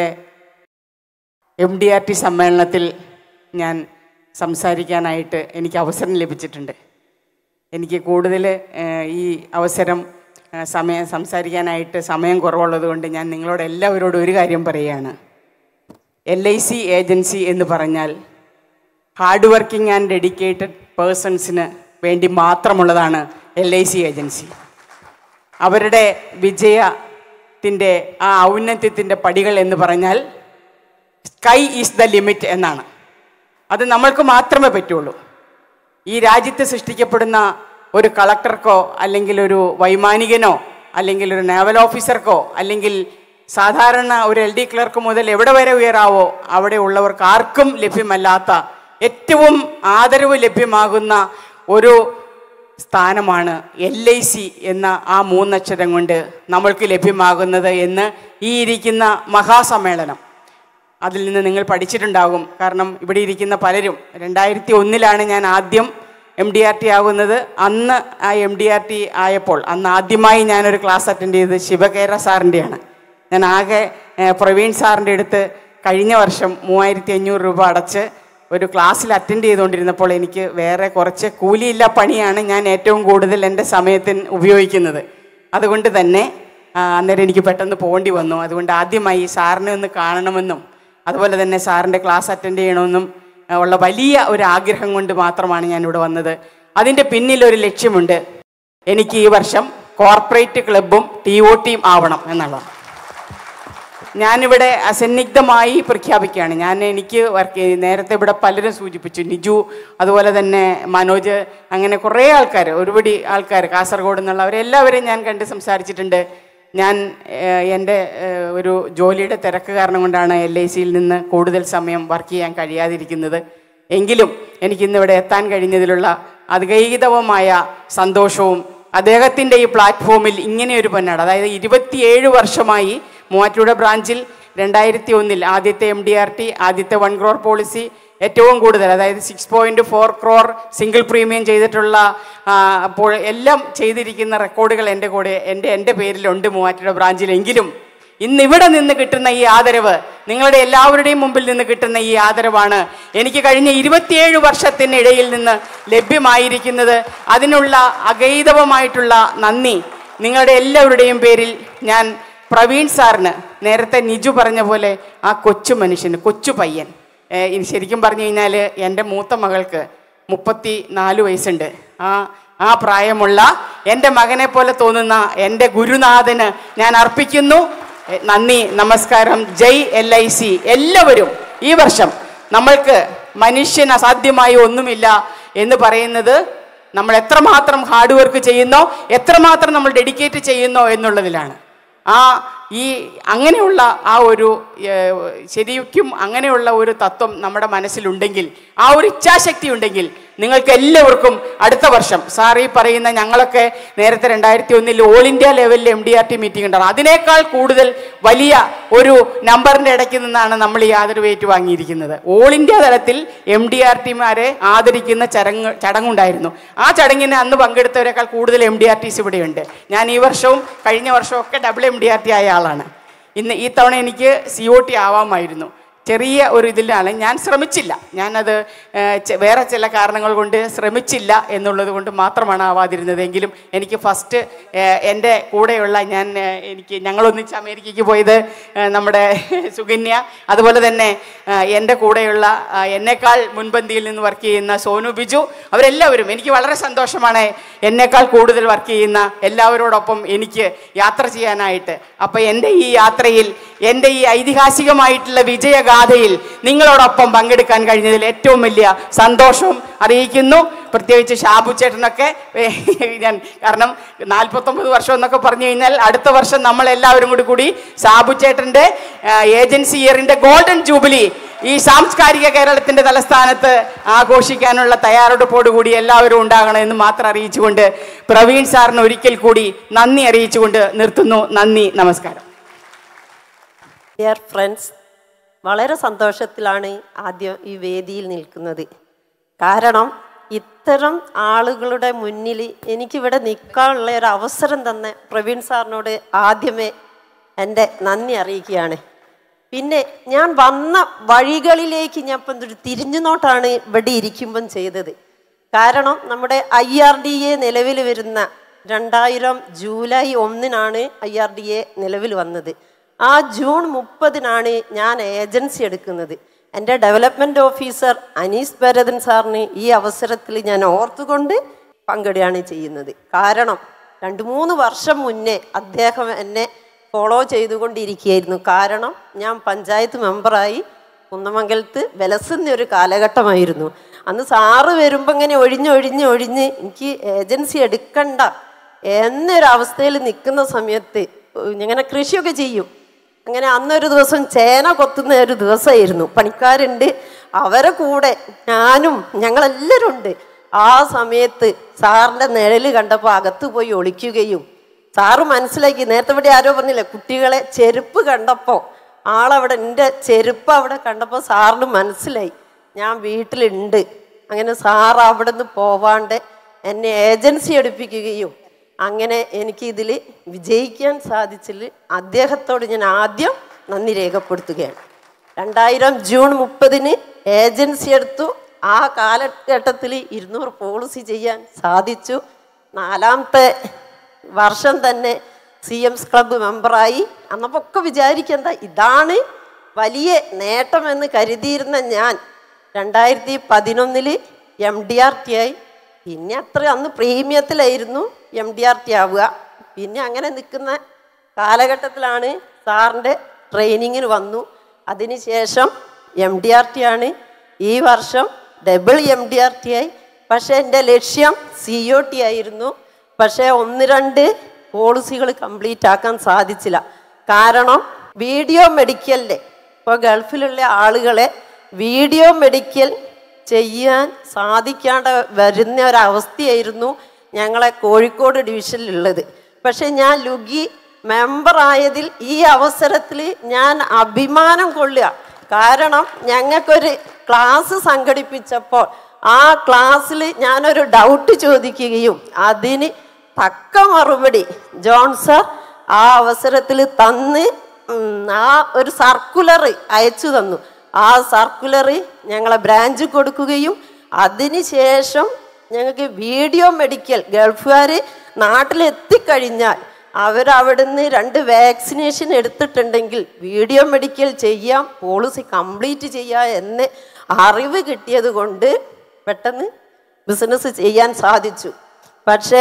എം ഡി ആർ ടി സമ്മേളനത്തിൽ ഞാൻ സംസാരിക്കാനായിട്ട് എനിക്ക് അവസരം ലഭിച്ചിട്ടുണ്ട് എനിക്ക് കൂടുതൽ ഈ അവസരം ആ, സമയം സംസാരിക്കാനായിട്ട് സമയം കുറവുള്ളത് കൊണ്ട് ഞാൻ നിങ്ങളോട് എല്ലാവരോടും ഒരു കാര്യം പറയുകയാണ് എൽ ഐ സി ഏജൻസി എന്ന് പറഞ്ഞാൽ ഹാർഡ് വർക്കിംഗ് ആൻഡ് ഡെഡിക്കേറ്റഡ് പേഴ്സൺസിന് വേണ്ടി മാത്രമുള്ളതാണ് എൽ ഐ സി ഏജൻസി അവരുടെ വിജയത്തിൻ്റെ ആ ഔന്നത്യത്തിൻ്റെ പടികൾ എന്ന് പറഞ്ഞാൽ സ്കൈ ഈസ് ദ ലിമിറ്റ് എന്നാണ് അത് നമ്മൾക്ക് മാത്രമേ പറ്റുള്ളൂ ഈ രാജ്യത്ത് സൃഷ്ടിക്കപ്പെടുന്ന ഒരു കളക്ടർക്കോ അല്ലെങ്കിൽ ഒരു വൈമാനികനോ അല്ലെങ്കിൽ ഒരു നാവൽ ഓഫീസർക്കോ അല്ലെങ്കിൽ സാധാരണ ഒരു എൽ ഡി ക്ലർക്ക് മുതൽ എവിടെ വരെ ഉയരാവോ അവിടെ ഉള്ളവർക്ക് ആർക്കും ലഭ്യമല്ലാത്ത ഏറ്റവും ആദരവ് ലഭ്യമാകുന്ന ഒരു സ്ഥാനമാണ് എൽ ഐ സി എന്ന ആ മൂന്നക്ഷരം കൊണ്ട് നമ്മൾക്ക് ലഭ്യമാകുന്നത് എന്ന് ഈ ഇരിക്കുന്ന മഹാസമ്മേളനം അതിൽ നിന്ന് നിങ്ങൾ പഠിച്ചിട്ടുണ്ടാകും കാരണം ഇവിടെ ഇരിക്കുന്ന പലരും രണ്ടായിരത്തി ഒന്നിലാണ് ഞാൻ ആദ്യം എം ഡി ആർ ടി ആകുന്നത് അന്ന് ആ എം ഡി ആർ ടി ആയപ്പോൾ അന്ന് ആദ്യമായി ഞാനൊരു ക്ലാസ് അറ്റൻഡ് ചെയ്തത് ശിവകേര സാറിൻ്റെയാണ് ഞാൻ ആകെ ഏഹ്, പ്രവീൺ സാറിൻ്റെ അടുത്ത് കഴിഞ്ഞ വർഷം മൂവായിരത്തി അഞ്ഞൂറ് രൂപ അടച്ച് ഒരു ക്ലാസ്സിൽ അറ്റൻഡ് ചെയ്തുകൊണ്ടിരുന്നപ്പോൾ എനിക്ക് വേറെ കുറച്ച് കൂലിയില്ല പണിയാണ് ഞാൻ ഏറ്റവും കൂടുതൽ എൻ്റെ സമയത്തിന് ഉപയോഗിക്കുന്നത് അതുകൊണ്ട് തന്നെ ആ, അന്നേരം എനിക്ക് പെട്ടെന്ന് പോകേണ്ടി വന്നു അതുകൊണ്ട് ആദ്യമായി സാറിനെ ഒന്ന് കാണണമെന്നും അതുപോലെ തന്നെ സാറിൻ്റെ ക്ലാസ് അറ്റൻഡ് ചെയ്യണമെന്നും ആ, ഉള്ള വലിയ ഒരു ആഗ്രഹം കൊണ്ട് മാത്രമാണ് ഞാനിവിടെ വന്നത് അതിൻ്റെ പിന്നിൽ ഒരു ലക്ഷ്യമുണ്ട് എനിക്ക് ഈ വർഷം കോർപ്പറേറ്റ് ക്ലബും ടി ഒ ടിയും ആവണം എന്നുള്ളത് ഞാനിവിടെ അസന്നിഗ്ധമായി പ്രഖ്യാപിക്കുകയാണ് ഞാൻ എനിക്ക് വർക്ക് ചെയ്ത് നേരത്തെ ഇവിടെ പലരും സൂചിപ്പിച്ചു നിജു അതുപോലെ തന്നെ മനോജ് അങ്ങനെ കുറേ ആൾക്കാർ ഒരുപടി ആൾക്കാർ കാസർഗോഡ് നിന്നുള്ളവരെല്ലാവരെയും ഞാൻ കണ്ട് സംസാരിച്ചിട്ടുണ്ട് ഞാൻ ഏഹ്, എൻ്റെ ഏഹ്, ഒരു ജോലിയുടെ തിരക്ക് കാരണം കൊണ്ടാണ് എൽ ഐ സിയിൽ നിന്ന് കൂടുതൽ സമയം വർക്ക് ചെയ്യാൻ കഴിയാതിരിക്കുന്നത് എങ്കിലും എനിക്കിന്നിവിടെ എത്താൻ കഴിഞ്ഞതിലുള്ള അതിഗൈതവമായ സന്തോഷവും അദ്ദേഹത്തിൻ്റെ ഈ പ്ലാറ്റ്ഫോമിൽ ഇങ്ങനെ ഒരു പൊന്നാട് അതായത് ഇരുപത്തിയേഴ് വർഷമായി മൂവാറ്റുപുഴ ബ്രാഞ്ചിൽ രണ്ടായിരത്തി ഒന്നിൽ ആദ്യത്തെ എം ഡി ആർ ടി ആദ്യത്തെ വൺ ക്രോർ പോളിസി ഏറ്റവും കൂടുതൽ അതായത് six point four crore single premium ചെയ്തിട്ടുള്ള ആ, അപ്പോൾ എല്ലാം ചെയ്തിരിക്കുന്ന റെക്കോർഡുകൾ എൻ്റെ കൂടെ എൻ്റെ എൻ്റെ പേരിലുണ്ട് മൂവാറ്റുപുഴ ബ്രാഞ്ചിലെങ്കിലും ഇന്ന് ഇവിടെ നിന്ന് കിട്ടുന്ന ഈ ആദരവ് നിങ്ങളുടെ എല്ലാവരുടെയും മുമ്പിൽ നിന്ന് കിട്ടുന്ന ഈ ആദരവാണ് എനിക്ക് കഴിഞ്ഞ ഇരുപത്തിയേഴ് വർഷത്തിനിടയിൽ നിന്ന് ലഭ്യമായിരിക്കുന്നത് അതിനുള്ള അഗൈതവമായിട്ടുള്ള നന്ദി നിങ്ങളുടെ എല്ലാവരുടെയും പേരിൽ ഞാൻ പ്രവീൺ സാറിന് നേരത്തെ നിജു പറഞ്ഞ പോലെ ആ കൊച്ചു മനുഷ്യന് കൊച്ചു പയ്യൻ ഏഹ് ഇനി ശരിക്കും പറഞ്ഞു കഴിഞ്ഞാൽ എൻ്റെ മൂത്ത മകൾക്ക് മുപ്പത്തി നാല് വയസ്സുണ്ട് ആ ആ പ്രായമുള്ള എൻ്റെ മകനെ പോലെ തോന്നുന്ന എൻ്റെ ഗുരുനാഥന് ഞാൻ അർപ്പിക്കുന്നു എ, നന്ദി നമസ്കാരം ജയ് എൽ ഐ സി എല്ലാവരും ഈ വർഷം നമ്മൾക്ക് മനുഷ്യന് അസാധ്യമായി ഒന്നുമില്ല എന്ന് പറയുന്നത് നമ്മൾ എത്രമാത്രം ഹാർഡ് വർക്ക് ചെയ്യുന്നോ എത്രമാത്രം നമ്മൾ ഡെഡിക്കേറ്റ് ചെയ്യുന്നോ എന്നുള്ളതിലാണ് ആ ഈ അങ്ങനെയുള്ള ആ ഒരു ഏഹ്, ശരിക്കും അങ്ങനെയുള്ള ഒരു തത്വം നമ്മുടെ മനസ്സിലുണ്ടെങ്കിൽ ആ ഒരു ഇച്ഛാശക്തി ഉണ്ടെങ്കിൽ നിങ്ങൾക്ക് എല്ലാവർക്കും അടുത്ത വർഷം സാർ ഈ പറയുന്ന ഞങ്ങളൊക്കെ നേരത്തെ രണ്ടായിരത്തി ഒന്നിൽ ഓൾ ഇന്ത്യ ലെവലിൽ M D R T meeting ഉണ്ടായിരുന്നു അതിനേക്കാൾ കൂടുതൽ വലിയ ഒരു നമ്പറിൻ്റെ ഇടയ്ക്ക് നിന്നാണ് നമ്മൾ ഈ ആദരവ് ഏറ്റുവാങ്ങിയിരിക്കുന്നത് ഓൾ ഇന്ത്യ തലത്തിൽ എം ഡി ആർ ടിമാരെ ആദരിക്കുന്ന ചടങ്ങ് ചടങ്ങുണ്ടായിരുന്നു ആ ചടങ്ങിന് അന്ന് പങ്കെടുത്തവരെക്കാൾ കൂടുതൽ എം ഡി ആർ ടീസ് ഇവിടെയുണ്ട് ഞാൻ ഈ വർഷവും കഴിഞ്ഞ വർഷവും ഒക്കെ double M D R T ആയ ആളാണ് ഇന്ന് ഈ തവണ എനിക്ക് സി ഒ ടി ആവാമായിരുന്നു ചെറിയ ഒരു ഇതിലാണ് ഞാൻ ശ്രമിച്ചില്ല ഞാനത് ഏഹ്, ചെ- വേറെ ചില കാരണങ്ങൾ കൊണ്ട് ശ്രമിച്ചില്ല എന്നുള്ളത് കൊണ്ട് മാത്രമാണ് ആവാതിരുന്നത് എങ്കിലും എനിക്ക് ഫസ്റ്റ് എൻ്റെ കൂടെയുള്ള ഞാൻ ഏഹ്, എനിക്ക് ഞങ്ങളൊന്നിച്ച് അമേരിക്കയ്ക്ക് പോയത് ഏഹ്, നമ്മുടെ സുകന്യ അതുപോലെ തന്നെ ഏഹ്, എൻ്റെ കൂടെയുള്ള ആ, എന്നേക്കാൾ മുൻപന്തിയിൽ നിന്ന് വർക്ക് ചെയ്യുന്ന സോനു ബിജു അവരെല്ലാവരും എനിക്ക് വളരെ സന്തോഷമാണ് എന്നേക്കാൾ കൂടുതൽ വർക്ക് ചെയ്യുന്ന എല്ലാവരോടൊപ്പം എനിക്ക് യാത്ര ചെയ്യാനായിട്ട് അപ്പോൾ എൻ്റെ ഈ യാത്രയിൽ എൻ്റെ ഈ ഐതിഹാസികമായിട്ടുള്ള വിജയഗാഥയിൽ നിങ്ങളോടൊപ്പം പങ്കെടുക്കാൻ കഴിഞ്ഞതിൽ ഏറ്റവും വലിയ സന്തോഷവും അറിയിക്കുന്നു പ്രത്യേകിച്ച് ഷാബു ചേട്ടനൊക്കെ ഏ, ഞാൻ കാരണം നാൽപ്പത്തൊമ്പത് വർഷം എന്നൊക്കെ പറഞ്ഞു കഴിഞ്ഞാൽ അടുത്ത വർഷം നമ്മൾ എല്ലാവരും കൂടി കൂടി ഷാബു ചേട്ടൻ്റെ ഏജൻസി ഇയറിൻ്റെ ഗോൾഡൻ ജൂബിലി ഈ സാംസ്കാരിക കേരളത്തിന്റെ തലസ്ഥാനത്ത് ആഘോഷിക്കാനുള്ള തയ്യാറെടുപ്പോടുകൂടി എല്ലാവരും ഉണ്ടാകണം എന്ന് മാത്രം അറിയിച്ചുകൊണ്ട് പ്രവീൺ സാറിന് ഒരിക്കൽ കൂടി നന്ദി അറിയിച്ചുകൊണ്ട് നിർത്തുന്നു നന്ദി നമസ്കാരം ഡിയർ ഫ്രണ്ട്സ് വളരെ സന്തോഷത്തിലാണ് ആദ്യം ഈ വേദിയിൽ നിൽക്കുന്നത് കാരണം ഇത്തരം ആളുകളുടെ മുന്നിൽ എനിക്കിവിടെ നിൽക്കാനുള്ള ഒരു അവസരം തന്നെ പ്രവീൺ സാറിനോട് ആദ്യമേ എൻ്റെ നന്ദി അറിയിക്കുകയാണ് പിന്നെ ഞാൻ വന്ന വഴികളിലേക്ക് ഞാൻ ഇപ്പം ഒരു തിരിഞ്ഞു നോട്ടാണ് ഇവിടെ ഇരിക്കുമ്പം ചെയ്തത് കാരണം നമ്മുടെ ഐ ആർ ഡി എ നിലവിൽ വരുന്ന രണ്ടായിരം ജൂലൈ ഒന്നിനാണ് ഐ ആർ ഡി എ നിലവിൽ വന്നത് ആ ജൂൺ മുപ്പതിനാണ് ഞാൻ ഏജൻസി എടുക്കുന്നത് എൻ്റെ ഡെവലപ്മെൻറ്റ് ഓഫീസർ അനീസ് ഭരതൻ സാറിന് ഈ അവസരത്തിൽ ഞാൻ ഓർത്തുകൊണ്ട് പങ്കിടുകയാണ് ചെയ്യുന്നത് കാരണം രണ്ട് മൂന്ന് വർഷം മുന്നേ അദ്ദേഹം എന്നെ ഫോളോ ചെയ്തുകൊണ്ടിരിക്കുകയായിരുന്നു കാരണം ഞാൻ പഞ്ചായത്ത് മെമ്പറായി കുന്നമംഗലത്ത് വിലസുന്ന ഒരു കാലഘട്ടമായിരുന്നു അന്ന് സാറ് വരുമ്പോൾ ഇങ്ങനെ ഒഴിഞ്ഞൊഴിഞ്ഞ് ഒഴിഞ്ഞ് എനിക്ക് ഏജൻസി എടുക്കണ്ട എന്നൊരവസ്ഥയിൽ നിൽക്കുന്ന സമയത്ത് ഇങ്ങനെ കൃഷിയൊക്കെ ചെയ്യും അങ്ങനെ അന്നൊരു ദിവസം ചേന കൊത്തുന്ന ഒരു ദിവസമായിരുന്നു പണിക്കാരുണ്ട് അവരെ കൂടെ ഞാനും ഞങ്ങളെല്ലാവരും ഉണ്ട് ആ സമയത്ത് സാറിൻ്റെ നിഴല് കണ്ടപ്പോൾ അകത്ത് പോയി ഒളിക്കുകയും സാറ് മനസ്സിലാക്കി നേരത്തെ ഇവിടെ ആരോ പറഞ്ഞില്ലേ കുട്ടികളെ ചെരുപ്പ് കണ്ടപ്പോൾ ആളവിടെ എൻ്റെ ചെരുപ്പ് അവിടെ കണ്ടപ്പോൾ സാറിന് മനസ്സിലായി ഞാൻ വീട്ടിലുണ്ട് അങ്ങനെ സാർ അവിടെ നിന്ന് പോവാണ്ട് എന്നെ ഏജൻസി എടുപ്പിക്കുകയും അങ്ങനെ എനിക്ക് ഇതിൽ വിജയിക്കാൻ സാധിച്ചിൽ അദ്ദേഹത്തോട് ഞാൻ ആദ്യം നന്ദി രേഖപ്പെടുത്തുകയാണ് രണ്ടായിരം ജൂൺ മുപ്പതിന് ഏജൻസി എടുത്തു ആ കാലഘട്ടത്തിൽ ഇരുന്നൂറ് പോളിസി ചെയ്യാൻ സാധിച്ചു നാലാമത്തെ വർഷം തന്നെ സി എംസ് ക്ലബ്ബ് മെമ്പറായി അന്നപ്പോൾ ഒക്കെ വിചാരിക്കേണ്ട ഇതാണ് വലിയ നേട്ടമെന്ന് കരുതിയിരുന്ന ഞാൻ രണ്ടായിരത്തി പതിനൊന്നിൽ എം ഡി ആർ ടി ആയി പിന്നെ അത്ര അന്ന് പ്രീമിയത്തിലായിരുന്നു എം ഡി ആർ ടി ആവുക പിന്നെ അങ്ങനെ നിൽക്കുന്ന കാലഘട്ടത്തിലാണ് സാറിൻ്റെ ട്രെയിനിങ്ങിന് വന്നു അതിനുശേഷം എം ഡി ആർ ടി ആണ് ഈ വർഷം double M D R T ആയി പക്ഷേ എൻ്റെ ലക്ഷ്യം സി ഒ ടി ആയിരുന്നു പക്ഷേ ഒന്ന് രണ്ട് പോളിസികൾ കംപ്ലീറ്റ് ആക്കാൻ സാധിച്ചില്ല കാരണം വീഡിയോ മെഡിക്കലിൻ്റെ ഇപ്പോൾ ഗൾഫിലുള്ള ആളുകളെ വീഡിയോ മെഡിക്കൽ ചെയ്യാൻ സാധിക്കാണ്ട് വരുന്ന ഒരവസ്ഥയായിരുന്നു ഞങ്ങളെ കോഴിക്കോട് ഡിവിഷനിലുള്ളത് പക്ഷെ ഞാൻ ലുഗി മെമ്പർ ആയതിൽ ഈ അവസരത്തിൽ ഞാൻ അഭിമാനം കൊള്ളുക കാരണം ഞങ്ങൾക്കൊരു ക്ലാസ് സംഘടിപ്പിച്ചപ്പോൾ ആ ക്ലാസ്സിൽ ഞാനൊരു ഡൗട്ട് ചോദിക്കുകയും അതിന് തക്ക മറുപടി ജോൺ സർ ആ അവസരത്തിൽ തന്ന് ഉം, ആ ഒരു സർക്കുലർ അയച്ചു തന്നു ആ സർക്കുലർ ഞങ്ങളെ ബ്രാഞ്ച് കൊടുക്കുകയും അതിനുശേഷം ഞങ്ങൾക്ക് വീഡിയോ മെഡിക്കൽ ഗൾഫുകാർ നാട്ടിലെത്തിക്കഴിഞ്ഞാൽ അവരവിടുന്ന് രണ്ട് വാക്സിനേഷൻ എടുത്തിട്ടുണ്ടെങ്കിൽ വീഡിയോ മെഡിക്കൽ ചെയ്യാം പോളിസി കംപ്ലീറ്റ് ചെയ്യാം എന്ന് അറിവ് കിട്ടിയത് കൊണ്ട് പെട്ടെന്ന് ബിസിനസ് ചെയ്യാൻ സാധിച്ചു പക്ഷേ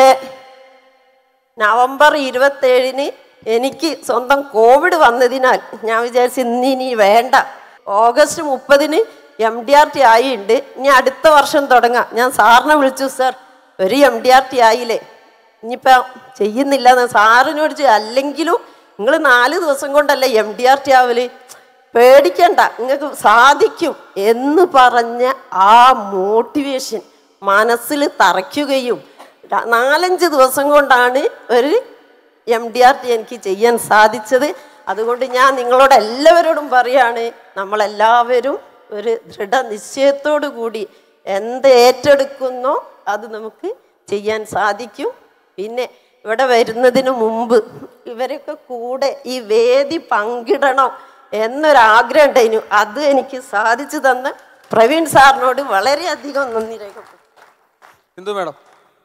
നവംബർ ഇരുപത്തേഴിന് എനിക്ക് സ്വന്തം കോവിഡ് വന്നതിനാൽ ഞാൻ വിചാരിച്ചു ഇന്ന് ഇനി വേണ്ട ഓഗസ്റ്റ് മുപ്പതിന് എം ഡി ആർ ടി ആയിട്ടുണ്ട് ഇനി അടുത്ത വർഷം തുടങ്ങാം ഞാൻ സാറിനെ വിളിച്ചു സാർ ഒരു എം ഡി ആർ ടി ആയില്ലേ ഇനിയിപ്പോൾ ചെയ്യുന്നില്ല എന്ന് സാറിനോട് ചോദിച്ചു അല്ലെങ്കിലും നിങ്ങൾ നാല് ദിവസം കൊണ്ടല്ലേ എം ഡി ആർ ടി ആവല് പേടിക്കണ്ട നിങ്ങൾക്ക് സാധിക്കും എന്ന് പറഞ്ഞ ആ മോട്ടിവേഷൻ മനസ്സിൽ തറയ്ക്കുകയും ര- നാലഞ്ച് ദിവസം കൊണ്ടാണ് ഒരു എം ഡി ആർ ടി എനിക്ക് ചെയ്യാൻ സാധിച്ചത് അതുകൊണ്ട് ഞാൻ നിങ്ങളോട് എല്ലാവരോടും പറയാണ് നമ്മളെല്ലാവരും ഒരു ദൃഢനിശ്ചയത്തോടു കൂടി എന്ത് ഏറ്റെടുക്കുന്നോ അത് നമുക്ക് ചെയ്യാൻ സാധിക്കും പിന്നെ ഇവിടെ വരുന്നതിന് മുമ്പ് ഇവരൊക്കെ കൂടെ ഈ വേദി പങ്കിടണം എന്നൊരാഗ്രഹം ഉണ്ടായിരുന്നു അത് എനിക്ക് സാധിച്ചു തന്ന പ്രവീൺ സാറിനോട് വളരെയധികം നന്ദി രേഖപ്പെടുത്തുന്നു ഹിന്ദു മേഡം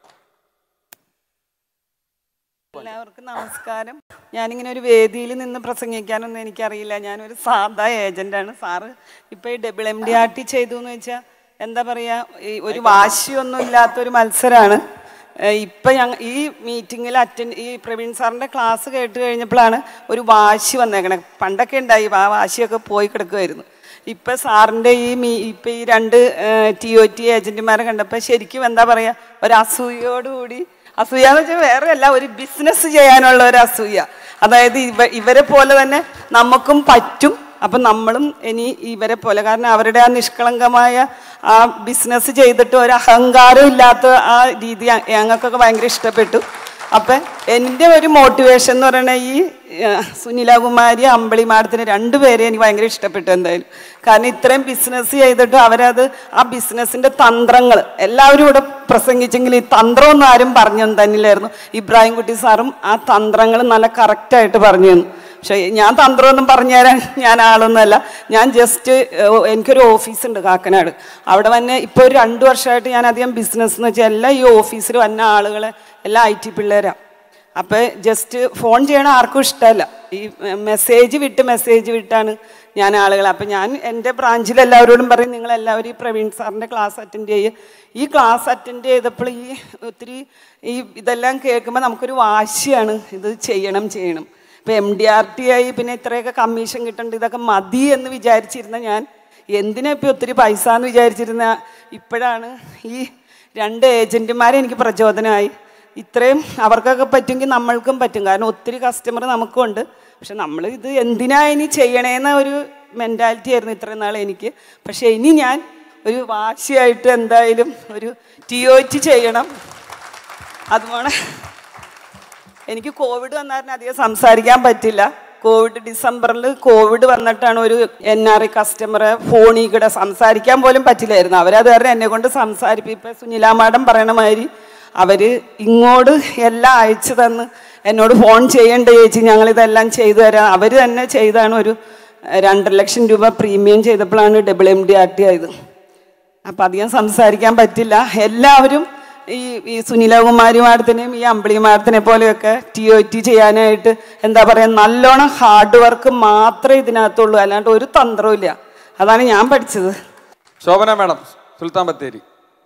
എല്ലാവർക്കും നമസ്കാരം ഞാനിങ്ങനെ ഒരു വേദിയിൽ നിന്ന് പ്രസംഗിക്കാനൊന്നും എനിക്കറിയില്ല ഞാനൊരു സാധാ ഏജന്റാണ് സാറ് ഇപ്പൊ ഈ double M D R T ചെയ്തു എന്ന് വെച്ചാൽ എന്താ പറയാ ഈ ഒരു വാശിയൊന്നും ഇല്ലാത്തൊരു മത്സരമാണ് ഇപ്പൊ ഞങ്ങൾ ഈ മീറ്റിങ്ങിൽ അറ്റൻഡ് ഈ പ്രവീൺ സാറിന്റെ ക്ലാസ് കേട്ട് കഴിഞ്ഞപ്പോഴാണ് ഒരു വാശി വന്നേക്കണേ പണ്ടൊക്കെ ഉണ്ടായി ആ വാശിയൊക്കെ പോയി കിടക്കുമായിരുന്നു ഇപ്പൊ സാറിന്റെ ഈ മീ ഇപ്പൊ ഈ രണ്ട് ടി ഒ ടി ഏജന്റുമാരെ കണ്ടപ്പോൾ ശരിക്കും എന്താ പറയാ ഒരു അസൂയയോടുകൂടി അസൂയ എന്ന് വെച്ചാൽ വേറെ അല്ല ഒരു ബിസിനസ് ചെയ്യാനുള്ള ഒരു അസൂയ അതായത് ഇവ ഇവരെ പോലെ തന്നെ നമുക്കും പറ്റും അപ്പം നമ്മളും ഇനി ഇവരെ പോലെ കാരണം അവരുടെ ആ നിഷ്കളങ്കമായ ആ ബിസിനസ് ചെയ്തിട്ട് ഒരു അഹങ്കാരം ഇല്ലാത്ത ആ രീതി ഞ- ഞങ്ങൾക്കൊക്കെ ഭയങ്കര ഇഷ്ടപ്പെട്ടു അപ്പം എൻ്റെ ഒരു മോട്ടിവേഷൻ എന്ന് പറയുന്നത് ഈ ഏഹ്, സുനിലകുമാരി അമ്പിളി മാഡത്തിന് രണ്ടുപേരെ എനിക്ക് ഭയങ്കര ഇഷ്ടപ്പെട്ടു എന്തായാലും കാരണം ഇത്രയും ബിസിനസ് ചെയ്തിട്ട് അവരത് ആ ബിസിനസ്സിൻ്റെ തന്ത്രങ്ങൾ എല്ലാവരും ഇവിടെ പ്രസംഗിച്ചെങ്കിൽ ഈ തന്ത്രമൊന്നും ആരും പറഞ്ഞു തന്നില്ലായിരുന്നു ഇബ്രാഹിം കുട്ടി സാറും ആ തന്ത്രങ്ങൾ നല്ല കറക്റ്റായിട്ട് പറഞ്ഞു തന്നു പക്ഷേ ഞാൻ തന്ത്രമൊന്നും പറഞ്ഞു തരാൻ ഞാൻ ആളൊന്നുമല്ല ഞാൻ ജസ്റ്റ് എനിക്കൊരു ഓഫീസുണ്ട് കാക്കനാട് അവിടെ വന്നെ ഇപ്പോൾ ഒരു രണ്ട് വർഷമായിട്ട് ഞാൻ അധികം ബിസിനസ് എന്ന് വെച്ചാൽ എല്ലാ ഈ ഓഫീസിൽ വന്ന ആളുകളെ എല്ലാം ഐ ടി പിള്ളേരാണ് അപ്പോൾ ജസ്റ്റ് ഫോൺ ചെയ്യണ ആർക്കും ഇഷ്ടമല്ല ഈ മെസ്സേജ് വിട്ട് മെസ്സേജ് വിട്ടാണ് ഞാൻ ആളുകൾ അപ്പം ഞാൻ എൻ്റെ ബ്രാഞ്ചിൽ എല്ലാവരോടും പറയും നിങ്ങൾ എല്ലാവരും ഈ പ്രവീൺ സാറിൻ്റെ ക്ലാസ് അറ്റൻഡ് ചെയ്യുക ഈ ക്ലാസ് അറ്റൻഡ് ചെയ്തപ്പോൾ ഈ ഒത്തിരി ഈ ഇതെല്ലാം കേൾക്കുമ്പോൾ നമുക്കൊരു വാശിയാണ് ഇത് ചെയ്യണം ചെയ്യണം ഇപ്പം എം ഡി ആർ ടി ആയി പിന്നെ ഇത്രയൊക്കെ കമ്മീഷൻ കിട്ടേണ്ട ഇതൊക്കെ മതി എന്ന് വിചാരിച്ചിരുന്ന ഞാൻ എന്തിനാ ഇപ്പം ഒത്തിരി പൈസ എന്ന് വിചാരിച്ചിരുന്ന ഇപ്പോഴാണ് ഈ രണ്ട് ഏജൻറ്റുമാരെ എനിക്ക് പ്രചോദനമായി ഇത്രയും അവർക്കൊക്കെ പറ്റുമെങ്കിൽ നമ്മൾക്കും പറ്റും കാരണം ഒത്തിരി കസ്റ്റമർ നമുക്കും ഉണ്ട് പക്ഷെ നമ്മൾ ഇത് എന്തിനാ ഇനി ചെയ്യണേന്ന ഒരു മെൻറ്റാലിറ്റി ആയിരുന്നു ഇത്രയും നാൾ എനിക്ക് പക്ഷെ ഇനി ഞാൻ ഒരു വാശിയായിട്ട് എന്തായാലും ഒരു ടി ഒ ടി ചെയ്യണം അതുപോലെ എനിക്ക് കോവിഡ് വന്നായിരുന്നു അധികം സംസാരിക്കാൻ പറ്റില്ല കോവിഡ് ഡിസംബറിൽ കോവിഡ് വന്നിട്ടാണ് ഒരു എൻ ആർ ഐ കസ്റ്റമറെ ഫോണിൽ കൂടെ സംസാരിക്കാൻ പോലും പറ്റില്ലായിരുന്നു അവരത് കാരണം എന്നെ കൊണ്ട് സംസാരിപ്പിക്കും ഇപ്പം സുനില മാഡം പറയണ മാതിരി അവർ ഇങ്ങോട്ട് എല്ലാം അയച്ചു തന്ന് എന്നോട് ഫോൺ ചെയ്യേണ്ട ചേച്ചി ഞങ്ങളിതെല്ലാം ചെയ്തു തരാം അവർ തന്നെ ചെയ്താണ് ഒരു രണ്ടര ലക്ഷം രൂപ പ്രീമിയം ചെയ്തപ്പോഴാണ് double M D R T ആയത് അപ്പം അധികം സംസാരിക്കാൻ പറ്റില്ല എല്ലാവരും ഈ ഈ സുനിലകുമാരി മാഡത്തിനെയും ഈ അമ്പിളി മാഡത്തിനെ പോലെയൊക്കെ ടി ഒ ടി ചെയ്യാനായിട്ട് എന്താ പറയുക നല്ലോണം ഹാർഡ് വർക്ക് മാത്രമേ ഇതിനകത്തുള്ളൂ അല്ലാണ്ട് ഒരു തന്ത്രവും ഇല്ല അതാണ് ഞാൻ പഠിച്ചത് ശോഭന മാഡം സുൽത്താൻ ബത്തേരി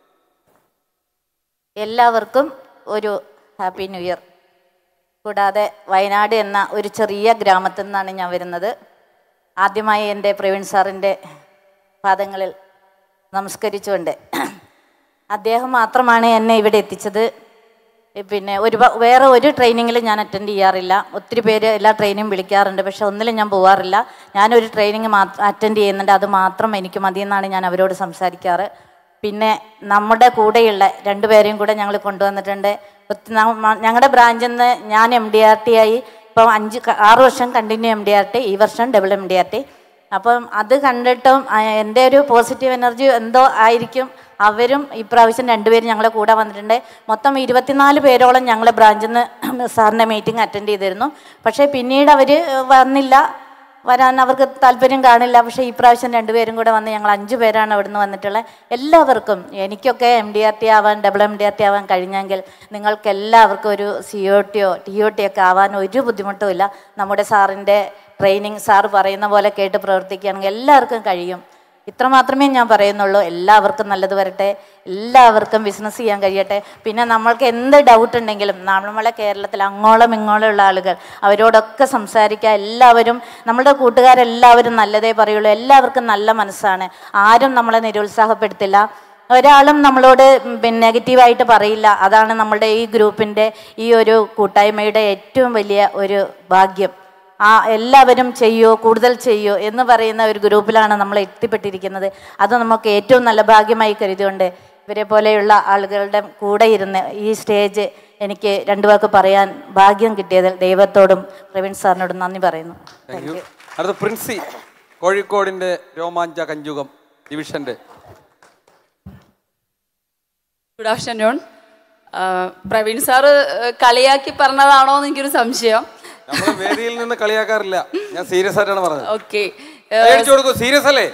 എല്ലാവർക്കും ഒരു ഹാപ്പി ന്യൂ ഇയർ കൂടാതെ വയനാട് എന്ന ഒരു ചെറിയ ഗ്രാമത്തിൽ നിന്നാണ് ഞാൻ വരുന്നത് ആദ്യമായി എൻ്റെ പ്രവീൺ സാറിൻ്റെ പാദങ്ങളിൽ നമസ്കരിച്ചുകൊണ്ട് അദ്ദേഹം മാത്രമാണ് എന്നെ ഇവിടെ എത്തിച്ചത് പിന്നെ ഒരു വേറെ ഒരു ട്രെയിനിങ്ങിലും ഞാൻ അറ്റൻഡ് ചെയ്യാറില്ല ഒത്തിരി പേര് എല്ലാ ട്രെയിനിങ്ങും വിളിക്കാറുണ്ട് പക്ഷെ ഒന്നിലും ഞാൻ പോവാറില്ല ഞാനൊരു ട്രെയിനിങ് മാത്രം അറ്റൻഡ് ചെയ്യുന്നുണ്ട് അത് മാത്രം എനിക്ക് മതിയെന്നാണ് ഞാൻ അവരോട് സംസാരിക്കാറ് പിന്നെ നമ്മുടെ കൂടെയുള്ള രണ്ടുപേരെയും കൂടെ ഞങ്ങൾ കൊണ്ടുവന്നിട്ടുണ്ട് ഒത്തി- നമ്മ- ഞങ്ങളുടെ ബ്രാഞ്ചിൽ നിന്ന് ഞാൻ എം ഡി ആർ ടി ആയി ഇപ്പം അഞ്ച് ക- ആറ് വർഷം continue M D R T ഈ വർഷം double M D R T അപ്പം അത് കണ്ടിട്ടും ആ, എൻ്റെ ഒരു പോസിറ്റീവ് എനർജി എന്തോ ആയിരിക്കും അവരും ഇപ്രാവശ്യം രണ്ടുപേരും ഞങ്ങളെ കൂടെ വന്നിട്ടുണ്ട് മൊത്തം ഇരുപത്തിനാല് പേരോളം ഞങ്ങളെ ബ്രാഞ്ചിൽ നിന്ന് സാറിൻ്റെ മീറ്റിംഗ് അറ്റൻഡ് ചെയ്തിരുന്നു പക്ഷേ പിന്നീട് അവർ വന്നില്ല വരാൻ അവർക്ക് താല്പര്യം കാണില്ല പക്ഷേ ഈ പ്രാവശ്യം രണ്ടുപേരും കൂടെ വന്ന് ഞങ്ങൾ അഞ്ച് പേരാണ് അവിടുന്ന് വന്നിട്ടുള്ളത് എല്ലാവർക്കും എനിക്കൊക്കെ എം ഡി ആർ ടി ആവാൻ double M D R T ആവാൻ കഴിഞ്ഞെങ്കിൽ നിങ്ങൾക്ക് എല്ലാവർക്കും ഒരു സി ഒ ടിയോ ടി ഒ ടി ഒക്കെ ആവാൻ ഒരു ബുദ്ധിമുട്ടും ഇല്ല നമ്മുടെ സാറിൻ്റെ ട്രെയിനിങ് സാറ് പറയുന്ന പോലെ കേട്ട് പ്രവർത്തിക്കുകയാണെങ്കിൽ എല്ലാവർക്കും കഴിയും ഇത്ര മാത്രമേ ഞാൻ പറയുന്നുള്ളൂ എല്ലാവർക്കും നല്ലത് വരട്ടെ എല്ലാവർക്കും ബിസിനസ് ചെയ്യാൻ കഴിയട്ടെ പിന്നെ നമ്മൾക്ക് എന്ത് ഡൗട്ട് ഉണ്ടെങ്കിലും നമ്മളെ കേരളത്തിൽ അങ്ങോളം ഇങ്ങോളം ഉള്ള ആളുകൾ അവരോടൊക്കെ സംസാരിക്കുക എല്ലാവരും നമ്മുടെ കൂട്ടുകാരെല്ലാവരും നല്ലതേ പറയുള്ളൂ എല്ലാവർക്കും നല്ല മനസ്സാണ് ആരും നമ്മളെ നിരുത്സാഹപ്പെടുത്തില്ല ഒരാളും നമ്മളോട് പിന്നെ നെഗറ്റീവായിട്ട് പറയില്ല അതാണ് നമ്മളുടെ ഈ ഗ്രൂപ്പിൻ്റെ ഈ ഒരു കൂട്ടായ്മയുടെ ഏറ്റവും വലിയ ഒരു ഭാഗ്യം ആ എല്ലാവരും ചെയ്യൂ കൂടുതൽ ചെയ്യൂ എന്ന് പറയുന്ന ഒരു ഗ്രൂപ്പിലാണ് നമ്മൾ എത്തിപ്പെട്ടിരിക്കുന്നത് അത് നമുക്ക് ഏറ്റവും നല്ല ഭാഗ്യമായി കരുതിയുകൊണ്ട് ഇവരെ പോലെയുള്ള ആളുകളുടെ കൂടെ ഇരുന്ന് ഈ സ്റ്റേജ് എനിക്ക് രണ്ടു വാക്ക് പറയാൻ ഭാഗ്യം കിട്ടിയതിൽ ദൈവത്തോടും പ്രവീൺ സാറിനോടും നന്ദി പറയുന്നു താങ്ക് യു അടുത്ത പ്രിൻസി കോഴിക്കോടിന്റെ രോമാഞ്ച കഞ്ചുകം ഡിവിഷന്റെ ഗുഡ് ആഫ്റ്റർനൂൺ പ്രവീൺ സാറ് കളിയാക്കി പറഞ്ഞതാണോ എന്ന് എനിക്കൊരു സംശയം നമ്മൾ വേദിയിൽ നിന്ന് കളിയാക്കാറില്ല ഞാൻ സീരിയസ് ആയിട്ടാണ് പറഞ്ഞത് ഓക്കെ കൈയടിച്ചു കൊടുക്കൂ സീരിയസ് അല്ലേ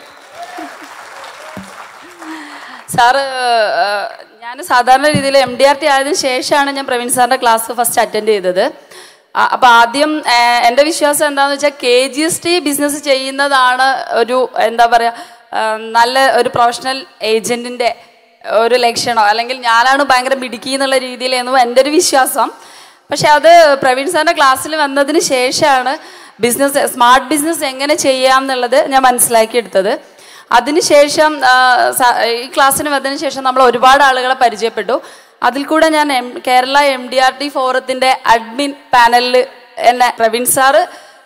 സാറ് ഞാൻ സാധാരണ രീതിയിൽ എം ഡി ആർ ടി ആയതിനു ശേഷമാണ് ഞാൻ പ്രവീൺ സാറിൻ്റെ ക്ലാസ് ഫസ്റ്റ് അറ്റൻഡ് ചെയ്തത് ആ, അപ്പൊ ആദ്യം ആ, എൻ്റെ വിശ്വാസം എന്താണെന്ന് വെച്ചാൽ K G S T business ചെയ്യുന്നതാണ് ഒരു എന്താ പറയുക ആ, നല്ല ഒരു പ്രൊഫഷണൽ ഏജൻറ്റിൻ്റെ ഒരു ലക്ഷണം അല്ലെങ്കിൽ ഞാനാണ് ഭയങ്കര മിടുക്കി എന്നുള്ള രീതിയിലായിരുന്നു എൻ്റെ ഒരു വിശ്വാസം പക്ഷെ അത് പ്രവീൺ സാറിൻ്റെ ക്ലാസ്സിൽ വന്നതിന് ശേഷമാണ് ബിസിനസ് സ്മാർട്ട് ബിസിനസ് എങ്ങനെ ചെയ്യാം എന്നുള്ളത് ഞാൻ മനസ്സിലാക്കിയെടുത്തത് അതിനുശേഷം ആ, സ- ഈ ക്ലാസ്സിന് വന്നതിന് ശേഷം നമ്മൾ ഒരുപാട് ആളുകളെ പരിചയപ്പെട്ടു അതിൽ കൂടെ ഞാൻ M Kerala M D R T ഫോറത്തിൻ്റെ അഡ്മിൻ പാനലിൽ എന്നെ പ്രവീൺ സാറ്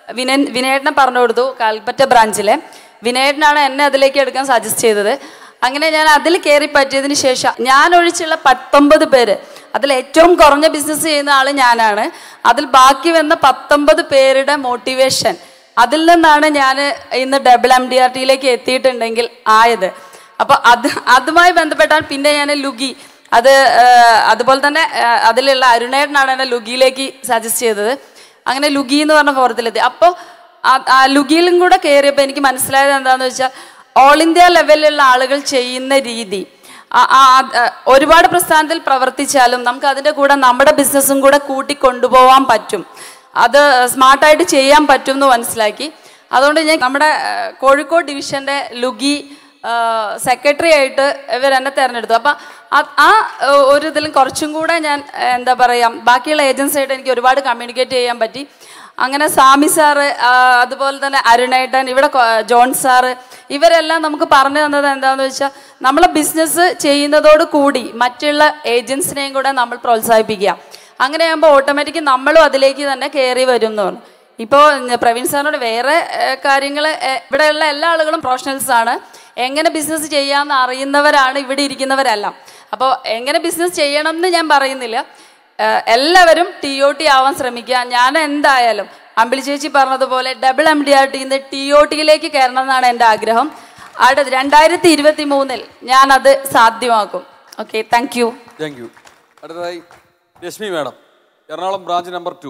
വിനയൻ വിനയേട്ടനെ പറഞ്ഞു കൊടുത്തു കാൽപ്പറ്റ ബ്രാഞ്ചിലെ വിനയേട്ടനാണ് എന്നെ അതിലേക്ക് എടുക്കാൻ സജസ്റ്റ് ചെയ്തത് അങ്ങനെ ഞാൻ അതിൽ കയറി പറ്റിയതിന് ശേഷം ഞാൻ ഒഴിച്ചുള്ള പത്തൊമ്പത് പേര് അതിൽ ഏറ്റവും കുറഞ്ഞ ബിസിനസ് ചെയ്യുന്ന ആൾ ഞാനാണ് അതിൽ ബാക്കി വന്ന പത്തൊമ്പത് പേരുടെ മോട്ടിവേഷൻ അതിൽ നിന്നാണ് ഞാൻ ഇന്ന് ഡബിൾ എം ഡി ആർ ടിയിലേക്ക് എത്തിയിട്ടുണ്ടെങ്കിൽ ആയത് അപ്പോൾ അത് അതുമായി ബന്ധപ്പെട്ടാണ് പിന്നെ ഞാൻ ലുഗി അത് ആ, അതുപോലെ തന്നെ ആ, അതിലുള്ള അരുണേട്ടനാണ് എന്നെ ലുഗിയിലേക്ക് സജസ്റ്റ് ചെയ്തത് അങ്ങനെ ലുഗി എന്ന് പറഞ്ഞ ഫോറത്തിലെത്തി അപ്പോൾ ആ ലുഗിയിലും കൂടെ കയറിയപ്പോൾ എനിക്ക് മനസ്സിലായത് എന്താണെന്ന് വെച്ചാൽ ഓൾ ഇന്ത്യ ലെവലിലുള്ള ആളുകൾ ചെയ്യുന്ന രീതി ആ- ആ- ആ, ഒരുപാട് പ്രസ്ഥാനത്തിൽ പ്രവർത്തിച്ചാലും നമുക്ക് അതിൻ്റെ കൂടെ നമ്മുടെ ബിസിനസ്സും കൂടെ കൂട്ടി കൊണ്ടുപോകാൻ പറ്റും അത് സ്മാർട്ടായിട്ട് ചെയ്യാൻ പറ്റും എന്ന് മനസ്സിലാക്കി അതുകൊണ്ട് ഞാൻ നമ്മുടെ ആ, കോഴിക്കോട് ഡിവിഷൻ്റെ ലുഗി സെക്രട്ടറി ആയിട്ട് ഇവർ എന്നെ തിരഞ്ഞെടുത്തു അപ്പം ആ- ആ ആ, ഒരു ഇതിലും കുറച്ചും കൂടെ ഞാൻ ആ, എന്താ പറയുക ബാക്കിയുള്ള ഏജൻസിയായിട്ട് എനിക്ക് ഒരുപാട് കമ്മ്യൂണിക്കേറ്റ് ചെയ്യാൻ പറ്റി അങ്ങനെ സ്വാമി സാറ് ആ, അതുപോലെ തന്നെ അരുണേട്ടൻ ഇവിടെ കൊ- ജോൺ സാറ് ഇവരെല്ലാം നമുക്ക് പറഞ്ഞു തന്നത് എന്താണെന്ന് വെച്ചാൽ നമ്മളെ ബിസിനസ് ചെയ്യുന്നതോട് കൂടി മറ്റുള്ള ഏജൻസിനെയും കൂടെ നമ്മൾ പ്രോത്സാഹിപ്പിക്കുക അങ്ങനെയാകുമ്പോൾ ഓട്ടോമാറ്റിക് നമ്മളും അതിലേക്ക് തന്നെ കയറി വരും എന്ന് പറഞ്ഞു ഇപ്പോൾ പ്രവീൺ സാറിനോട് വേറെ കാര്യങ്ങൾ ഇവിടെയുള്ള എല്ലാ ആളുകളും പ്രൊഫഷണൽസ് ആണ് എങ്ങനെ ബിസിനസ് ചെയ്യാമെന്ന് അറിയുന്നവരാണ് ഇവിടെ ഇരിക്കുന്നവരെല്ലാം അപ്പോൾ എങ്ങനെ ബിസിനസ് ചെയ്യണം എന്ന് ഞാൻ പറയുന്നില്ല ഏഹ് എല്ലാവരും ടി ഒ ടി ആവാൻ ശ്രമിക്കുക ഞാൻ എന്തായാലും അമ്പിളി ചേച്ചി പറഞ്ഞതുപോലെ ഡബിൾ എം ഡി ആർ ടിന്ന് ടി ഒ ടിയിലേക്ക് കയറണം എന്നാണ് എൻ്റെ ആഗ്രഹം അടുത്ത രണ്ടായിരത്തി ഇരുപത്തി മൂന്നിൽ ഞാനത് സാധ്യമാക്കും okay thank you thank you അടുത്തതായി Rashmi madam Ernakulam branch number two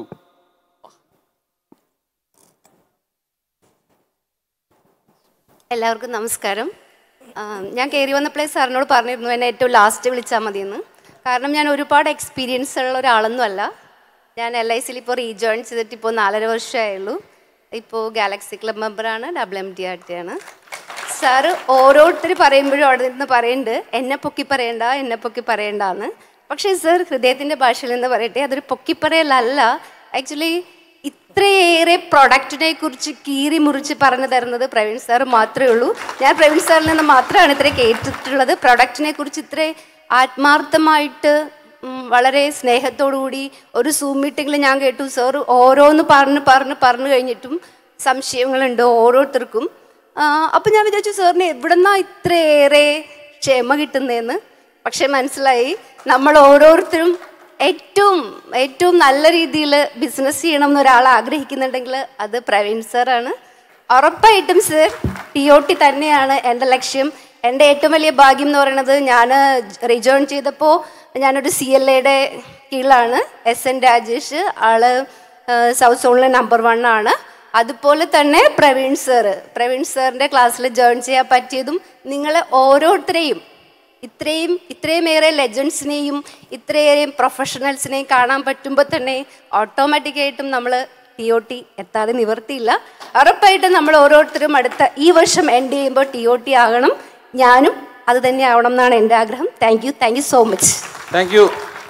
എല്ലാവർക്കും നമസ്കാരം ആ, ഞാൻ കയറി വന്നപ്പോഴേ സാറിനോട് പറഞ്ഞിരുന്നു എന്നെ ഏറ്റവും ലാസ്റ്റ് വിളിച്ചാൽ മതിയെന്ന് കാരണം ഞാൻ ഒരുപാട് എക്സ്പീരിയൻസ് ഉള്ള ഒരാളൊന്നും അല്ല ഞാൻ എൽ ഐ സിയിൽ ഇപ്പോൾ റീജോയിൻ ചെയ്തിട്ട് ഇപ്പോൾ നാലര വർഷമായുള്ളൂ ഇപ്പോൾ ഗാലക്സി ക്ലബ് മെമ്പറാണ് double M T R T ആണ് സാറ് ഓരോരുത്തർ പറയുമ്പോഴും അവിടെ നിന്ന് പറയുന്നുണ്ട് എന്നെ പൊക്കി പറയണ്ട എന്നെ പൊക്കി പറയണ്ടെന്ന് പക്ഷേ സർ ഹൃദയത്തിൻ്റെ ഭാഷയിൽ നിന്ന് പറയട്ടെ അതൊരു പൊക്കിപ്പറയലല്ല ആക്ച്വലി ഇത്രയേറെ പ്രൊഡക്റ്റിനെ കുറിച്ച് കീറി മുറിച്ച് പറഞ്ഞു തരുന്നത് പ്രവീൺ സാർ മാത്രമേ ഉള്ളൂ ഞാൻ പ്രവീൺ സാറിൽ നിന്ന് മാത്രമാണ് ഇത്ര കേട്ടിട്ടുള്ളത് പ്രൊഡക്റ്റിനെ കുറിച്ച് ഇത്ര ആത്മാർത്ഥമായിട്ട് ഉം, വളരെ സ്നേഹത്തോടു കൂടി ഒരു സൂം മീറ്റിങ്ങിൽ ഞാൻ കേട്ടു സാർ ഓരോന്ന് പറഞ്ഞ് പറഞ്ഞ് പറഞ്ഞു കഴിഞ്ഞിട്ടും സംശയങ്ങളുണ്ട് ഓരോരുത്തർക്കും അപ്പം ഞാൻ വിചാരിച്ചു സാറിന് എവിടെന്നാ ഇത്രയേറെ ക്ഷമ കിട്ടുന്നതെന്ന് പക്ഷെ മനസ്സിലായി നമ്മൾ ഓരോരുത്തരും ഏറ്റവും ഏറ്റവും നല്ല രീതിയിൽ ബിസിനസ് ചെയ്യണം എന്ന് ഒരാൾ ആഗ്രഹിക്കുന്നുണ്ടെങ്കിൽ അത് പ്രവീൺ സാറാണ് ഉറപ്പായിട്ടും സർ ടി ഒ ടി തന്നെയാണ് എൻ്റെ ലക്ഷ്യം എൻ്റെ ഏറ്റവും വലിയ ഭാഗ്യം എന്ന് പറയുന്നത് ഞാൻ റിജോയിൻ ചെയ്തപ്പോൾ ഞാനൊരു സി എൽ എയുടെ കീഴിലാണ് എസ് എൻ രാജേഷ് ആള് സൗത്ത് സോണിലെ നമ്പർ വൺ ആണ് അതുപോലെ തന്നെ പ്രവീൺ സാറ് പ്രവീൺ സാറിൻ്റെ ക്ലാസ്സിൽ ജോയിൻ ചെയ്യാൻ പറ്റിയതും നിങ്ങളെ ഓരോരുത്തരെയും ഇത്രയും ഇത്രയുമേറെ ലെജൻസിനെയും ഇത്രയേറെ പ്രൊഫഷണൽസിനെയും കാണാൻ പറ്റുമ്പോൾ തന്നെ ഓട്ടോമാറ്റിക്കായിട്ടും നമ്മൾ ടി ഒ ടി എത്താതെ നിവർത്തിയില്ല ഉറപ്പായിട്ടും നമ്മൾ ഓരോരുത്തരും അടുത്ത ഈ വർഷം എൻഡ് ചെയ്യുമ്പോൾ ടി ഒ ടി ആകണം ഞാനും അത് തന്നെ ആവണം എന്നാണ് എൻ്റെ ആഗ്രഹം thank you thank you so much thank you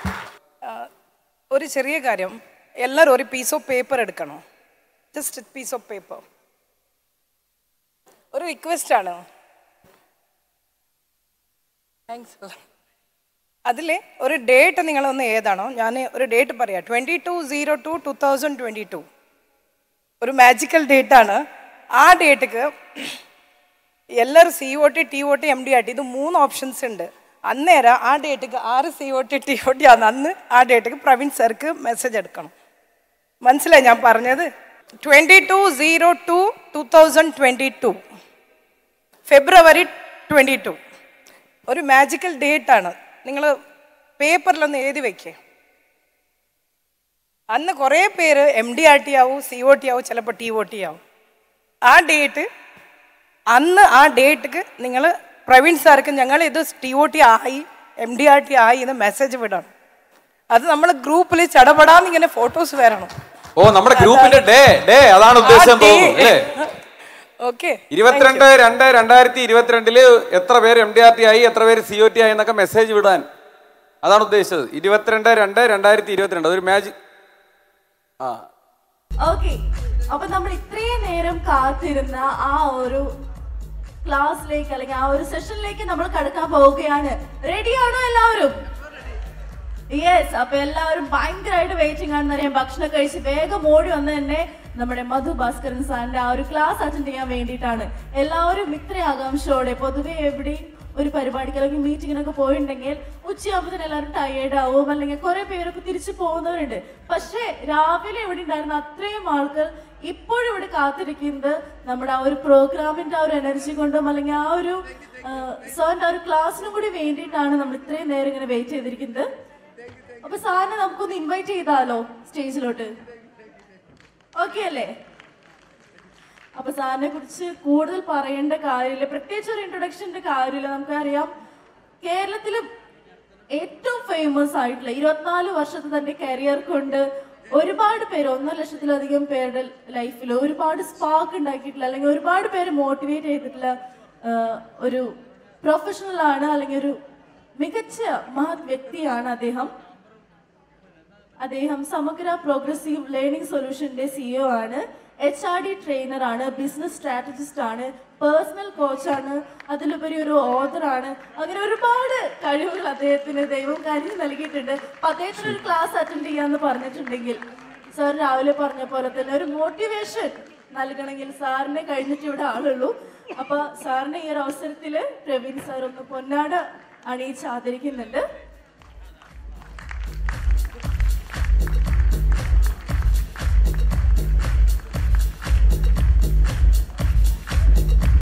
ഒരു ചെറിയ കാര്യം എല്ലാവരും ഒരു പീസ് ഓഫ് പേപ്പർ എടുക്കണം ജസ്റ്റ് പീസ് ഓഫ് പേപ്പർ ഒരു റിക്വസ്റ്റ് ആണ് താങ്ക്സ് അതിൽ ഒരു ഡേറ്റ് നിങ്ങളൊന്ന് ഏതാണോ ഞാൻ ഒരു ഡേറ്റ് പറയാം twenty two zero two two thousand twenty two ഒരു മാജിക്കൽ ഡേറ്റ് ആണ് ആ ഡേറ്റിക്ക് എല്ലാവരും C O T T O T M D R T ഇത് മൂന്ന് ഓപ്ഷൻസ് ഉണ്ട് അന്നേരം ആ ഡേറ്റിക്ക് ആറ് C O T T O T ആണ് അന്ന് ആ ഡേറ്റിക്ക് പ്രവീൺ സാർക്ക് മെസ്സേജ് എടുക്കണം മനസ്സിലായി ഞാൻ പറഞ്ഞത് twenty two zero two two thousand twenty two February twenty two ഒരു മാജിക്കൽ ഡേറ്റ് ആണ് നിങ്ങൾ പേപ്പറിലൊന്ന് എഴുതി വെക്കേ അന്ന് കുറേ പേര് എം ഡി ആർ ടി ആവും സി ഒ ടി ആവും ചിലപ്പോൾ ടി ഒ ടി ആവും ആ ഡേറ്റ് അന്ന് ആ ഡേറ്റിക്ക് നിങ്ങൾ പ്രവീൺ സാർക്ക് ഞങ്ങൾ ഇത് ടി ഒ ടി ആയി എം ഡി ആർ ടി ആയി എന്ന് മെസ്സേജ് വിടണം അത് നമ്മൾ ഗ്രൂപ്പിൽ ചടപടാന്ന് ഇങ്ങനെ ഫോട്ടോസ് വരണം ഓ നമ്മുടെ ഗ്രൂപ്പിന്റെ ഡേ ഡേ അതാണ് ഉദ്ദേശം തോന്നുന്നു അല്ലേ ഓക്കെ ഇരുപത്തിരണ്ട് രണ്ട് രണ്ടായിരത്തി ഇരുപത്തിരണ്ടില് എത്ര പേര് എം ഡി ആർ ടി ആയി എത്ര പേര് സി ഒ ടി ആയി എന്നൊക്കെ മെസ്സേജ് വിടാൻ അതാണ് ഉദ്ദേശിച്ചത് ഇരുപത്തിരണ്ട് രണ്ട് രണ്ടായിരത്തി ഇരുപത്തിരണ്ട് അതൊരു മാജിക് ആ ഓക്കെ അപ്പൊ നമ്മൾ ഇത്രയും നേരം കാത്തിരുന്ന ആ ഒരു ക്ലാസ്സിലേക്ക് അല്ലെങ്കിൽ ആ ഒരു സെഷനിലേക്ക് നമ്മൾ കടക്കാൻ പോവുകയാണ് റെഡിയാണോ എല്ലാവരും യെസ് അപ്പൊ എല്ലാവരും ഭയങ്കരമായിട്ട് വെയിറ്റിംഗ് ആണെന്ന് അറിയാം ഭക്ഷണം കഴിച്ച് വേഗം ഓടി വന്ന് തന്നെ നമ്മുടെ മധു ഭാസ്കരൻ സാറിന്റെ ആ ഒരു ക്ലാസ് അറ്റൻഡ് ചെയ്യാൻ വേണ്ടിയിട്ടാണ് എല്ലാവരും ഇത്ര ആകാംക്ഷയോടെ പൊതുവെ എവിടെയും ഒരു പരിപാടിക്ക് അല്ലെങ്കിൽ മീറ്റിങ്ങിനൊക്കെ പോയിട്ടുണ്ടെങ്കിൽ ഉച്ചയാകുമ്പോൾ എല്ലാവരും ടയേർഡ് ആവും അല്ലെങ്കിൽ കുറെ പേരൊക്കെ തിരിച്ചു പോകുന്നവരുണ്ട് പക്ഷേ രാവിലെ ഇവിടെ ഉണ്ടായിരുന്ന അത്രയും ആൾക്കാർ ഇപ്പോഴും ഇവിടെ കാത്തിരിക്കുന്നത് നമ്മുടെ ആ ഒരു പ്രോഗ്രാമിന്റെ ആ ഒരു എനർജി കൊണ്ടും അല്ലെങ്കിൽ ആ ഒരു സാറിന്റെ ആ ഒരു ക്ലാസ്സിനും കൂടി വേണ്ടിയിട്ടാണ് നമ്മൾ ഇത്രയും നേരം ഇങ്ങനെ വെയിറ്റ് ചെയ്തിരിക്കുന്നത് അപ്പൊ സാറിനെ നമുക്കൊന്ന് ഇൻവൈറ്റ് ചെയ്താലോ സ്റ്റേജിലോട്ട് ഓക്കെ അല്ലേ അപ്പൊ സാറിനെ കുറിച്ച് കൂടുതൽ പറയേണ്ട കാര്യമില്ല പ്രത്യേകിച്ച് ഒരു ഇൻട്രൊഡക്ഷന്റെ കാര്യമില്ല നമുക്കറിയാം കേരളത്തില് ഏറ്റവും ഫേമസ് ആയിട്ടുള്ള ഇരുപത്തിനാല് വർഷത്തെ തന്റെ കരിയർ കൊണ്ട് ഒരുപാട് പേര് ഒന്നര ലക്ഷത്തിലധികം പേരുടെ ലൈഫിൽ ഒരുപാട് സ്പാർക്ക് ഉണ്ടാക്കിയിട്ടുള്ള അല്ലെങ്കിൽ ഒരുപാട് പേര് മോട്ടിവേറ്റ് ചെയ്തിട്ടുള്ള ആ, ഒരു പ്രൊഫഷണൽ ആണ് അല്ലെങ്കിൽ ഒരു മികച്ച മഹത് വ്യക്തിയാണ് അദ്ദേഹം അദ്ദേഹം സമഗ്ര പ്രോഗ്രസീവ് ലേണിംഗ് സൊല്യൂഷന്റെ സിഇഒ ആണ് എച്ച് ആർ ഡി ട്രെയിനർ ആണ് ബിസിനസ് സ്ട്രാറ്റജിസ്റ്റ് ആണ് പേഴ്സണൽ കോച്ചാണ് അതിലുപരി ഒരു ഓതറാണ് അങ്ങനെ ഒരുപാട് കഴിവുകൾ അദ്ദേഹത്തിന് ദൈവം കരുതി നൽകിയിട്ടുണ്ട് അപ്പൊ അദ്ദേഹത്തിന് ഒരു ക്ലാസ് അറ്റൻഡ് ചെയ്യാന്ന് പറഞ്ഞിട്ടുണ്ടെങ്കിൽ സാർ രാവിലെ പറഞ്ഞ പോലെ തന്നെ ഒരു മോട്ടിവേഷൻ നൽകണമെങ്കിൽ സാറിനെ കഴിഞ്ഞിട്ട് ഇവിടെ ആളുള്ളൂ അപ്പൊ സാറിനെ ഈ ഒരു അവസരത്തില് പ്രവീൺ സാർ ഒന്ന് പൊന്നാട അണിയിച്ച് ആദരിക്കുന്നുണ്ട്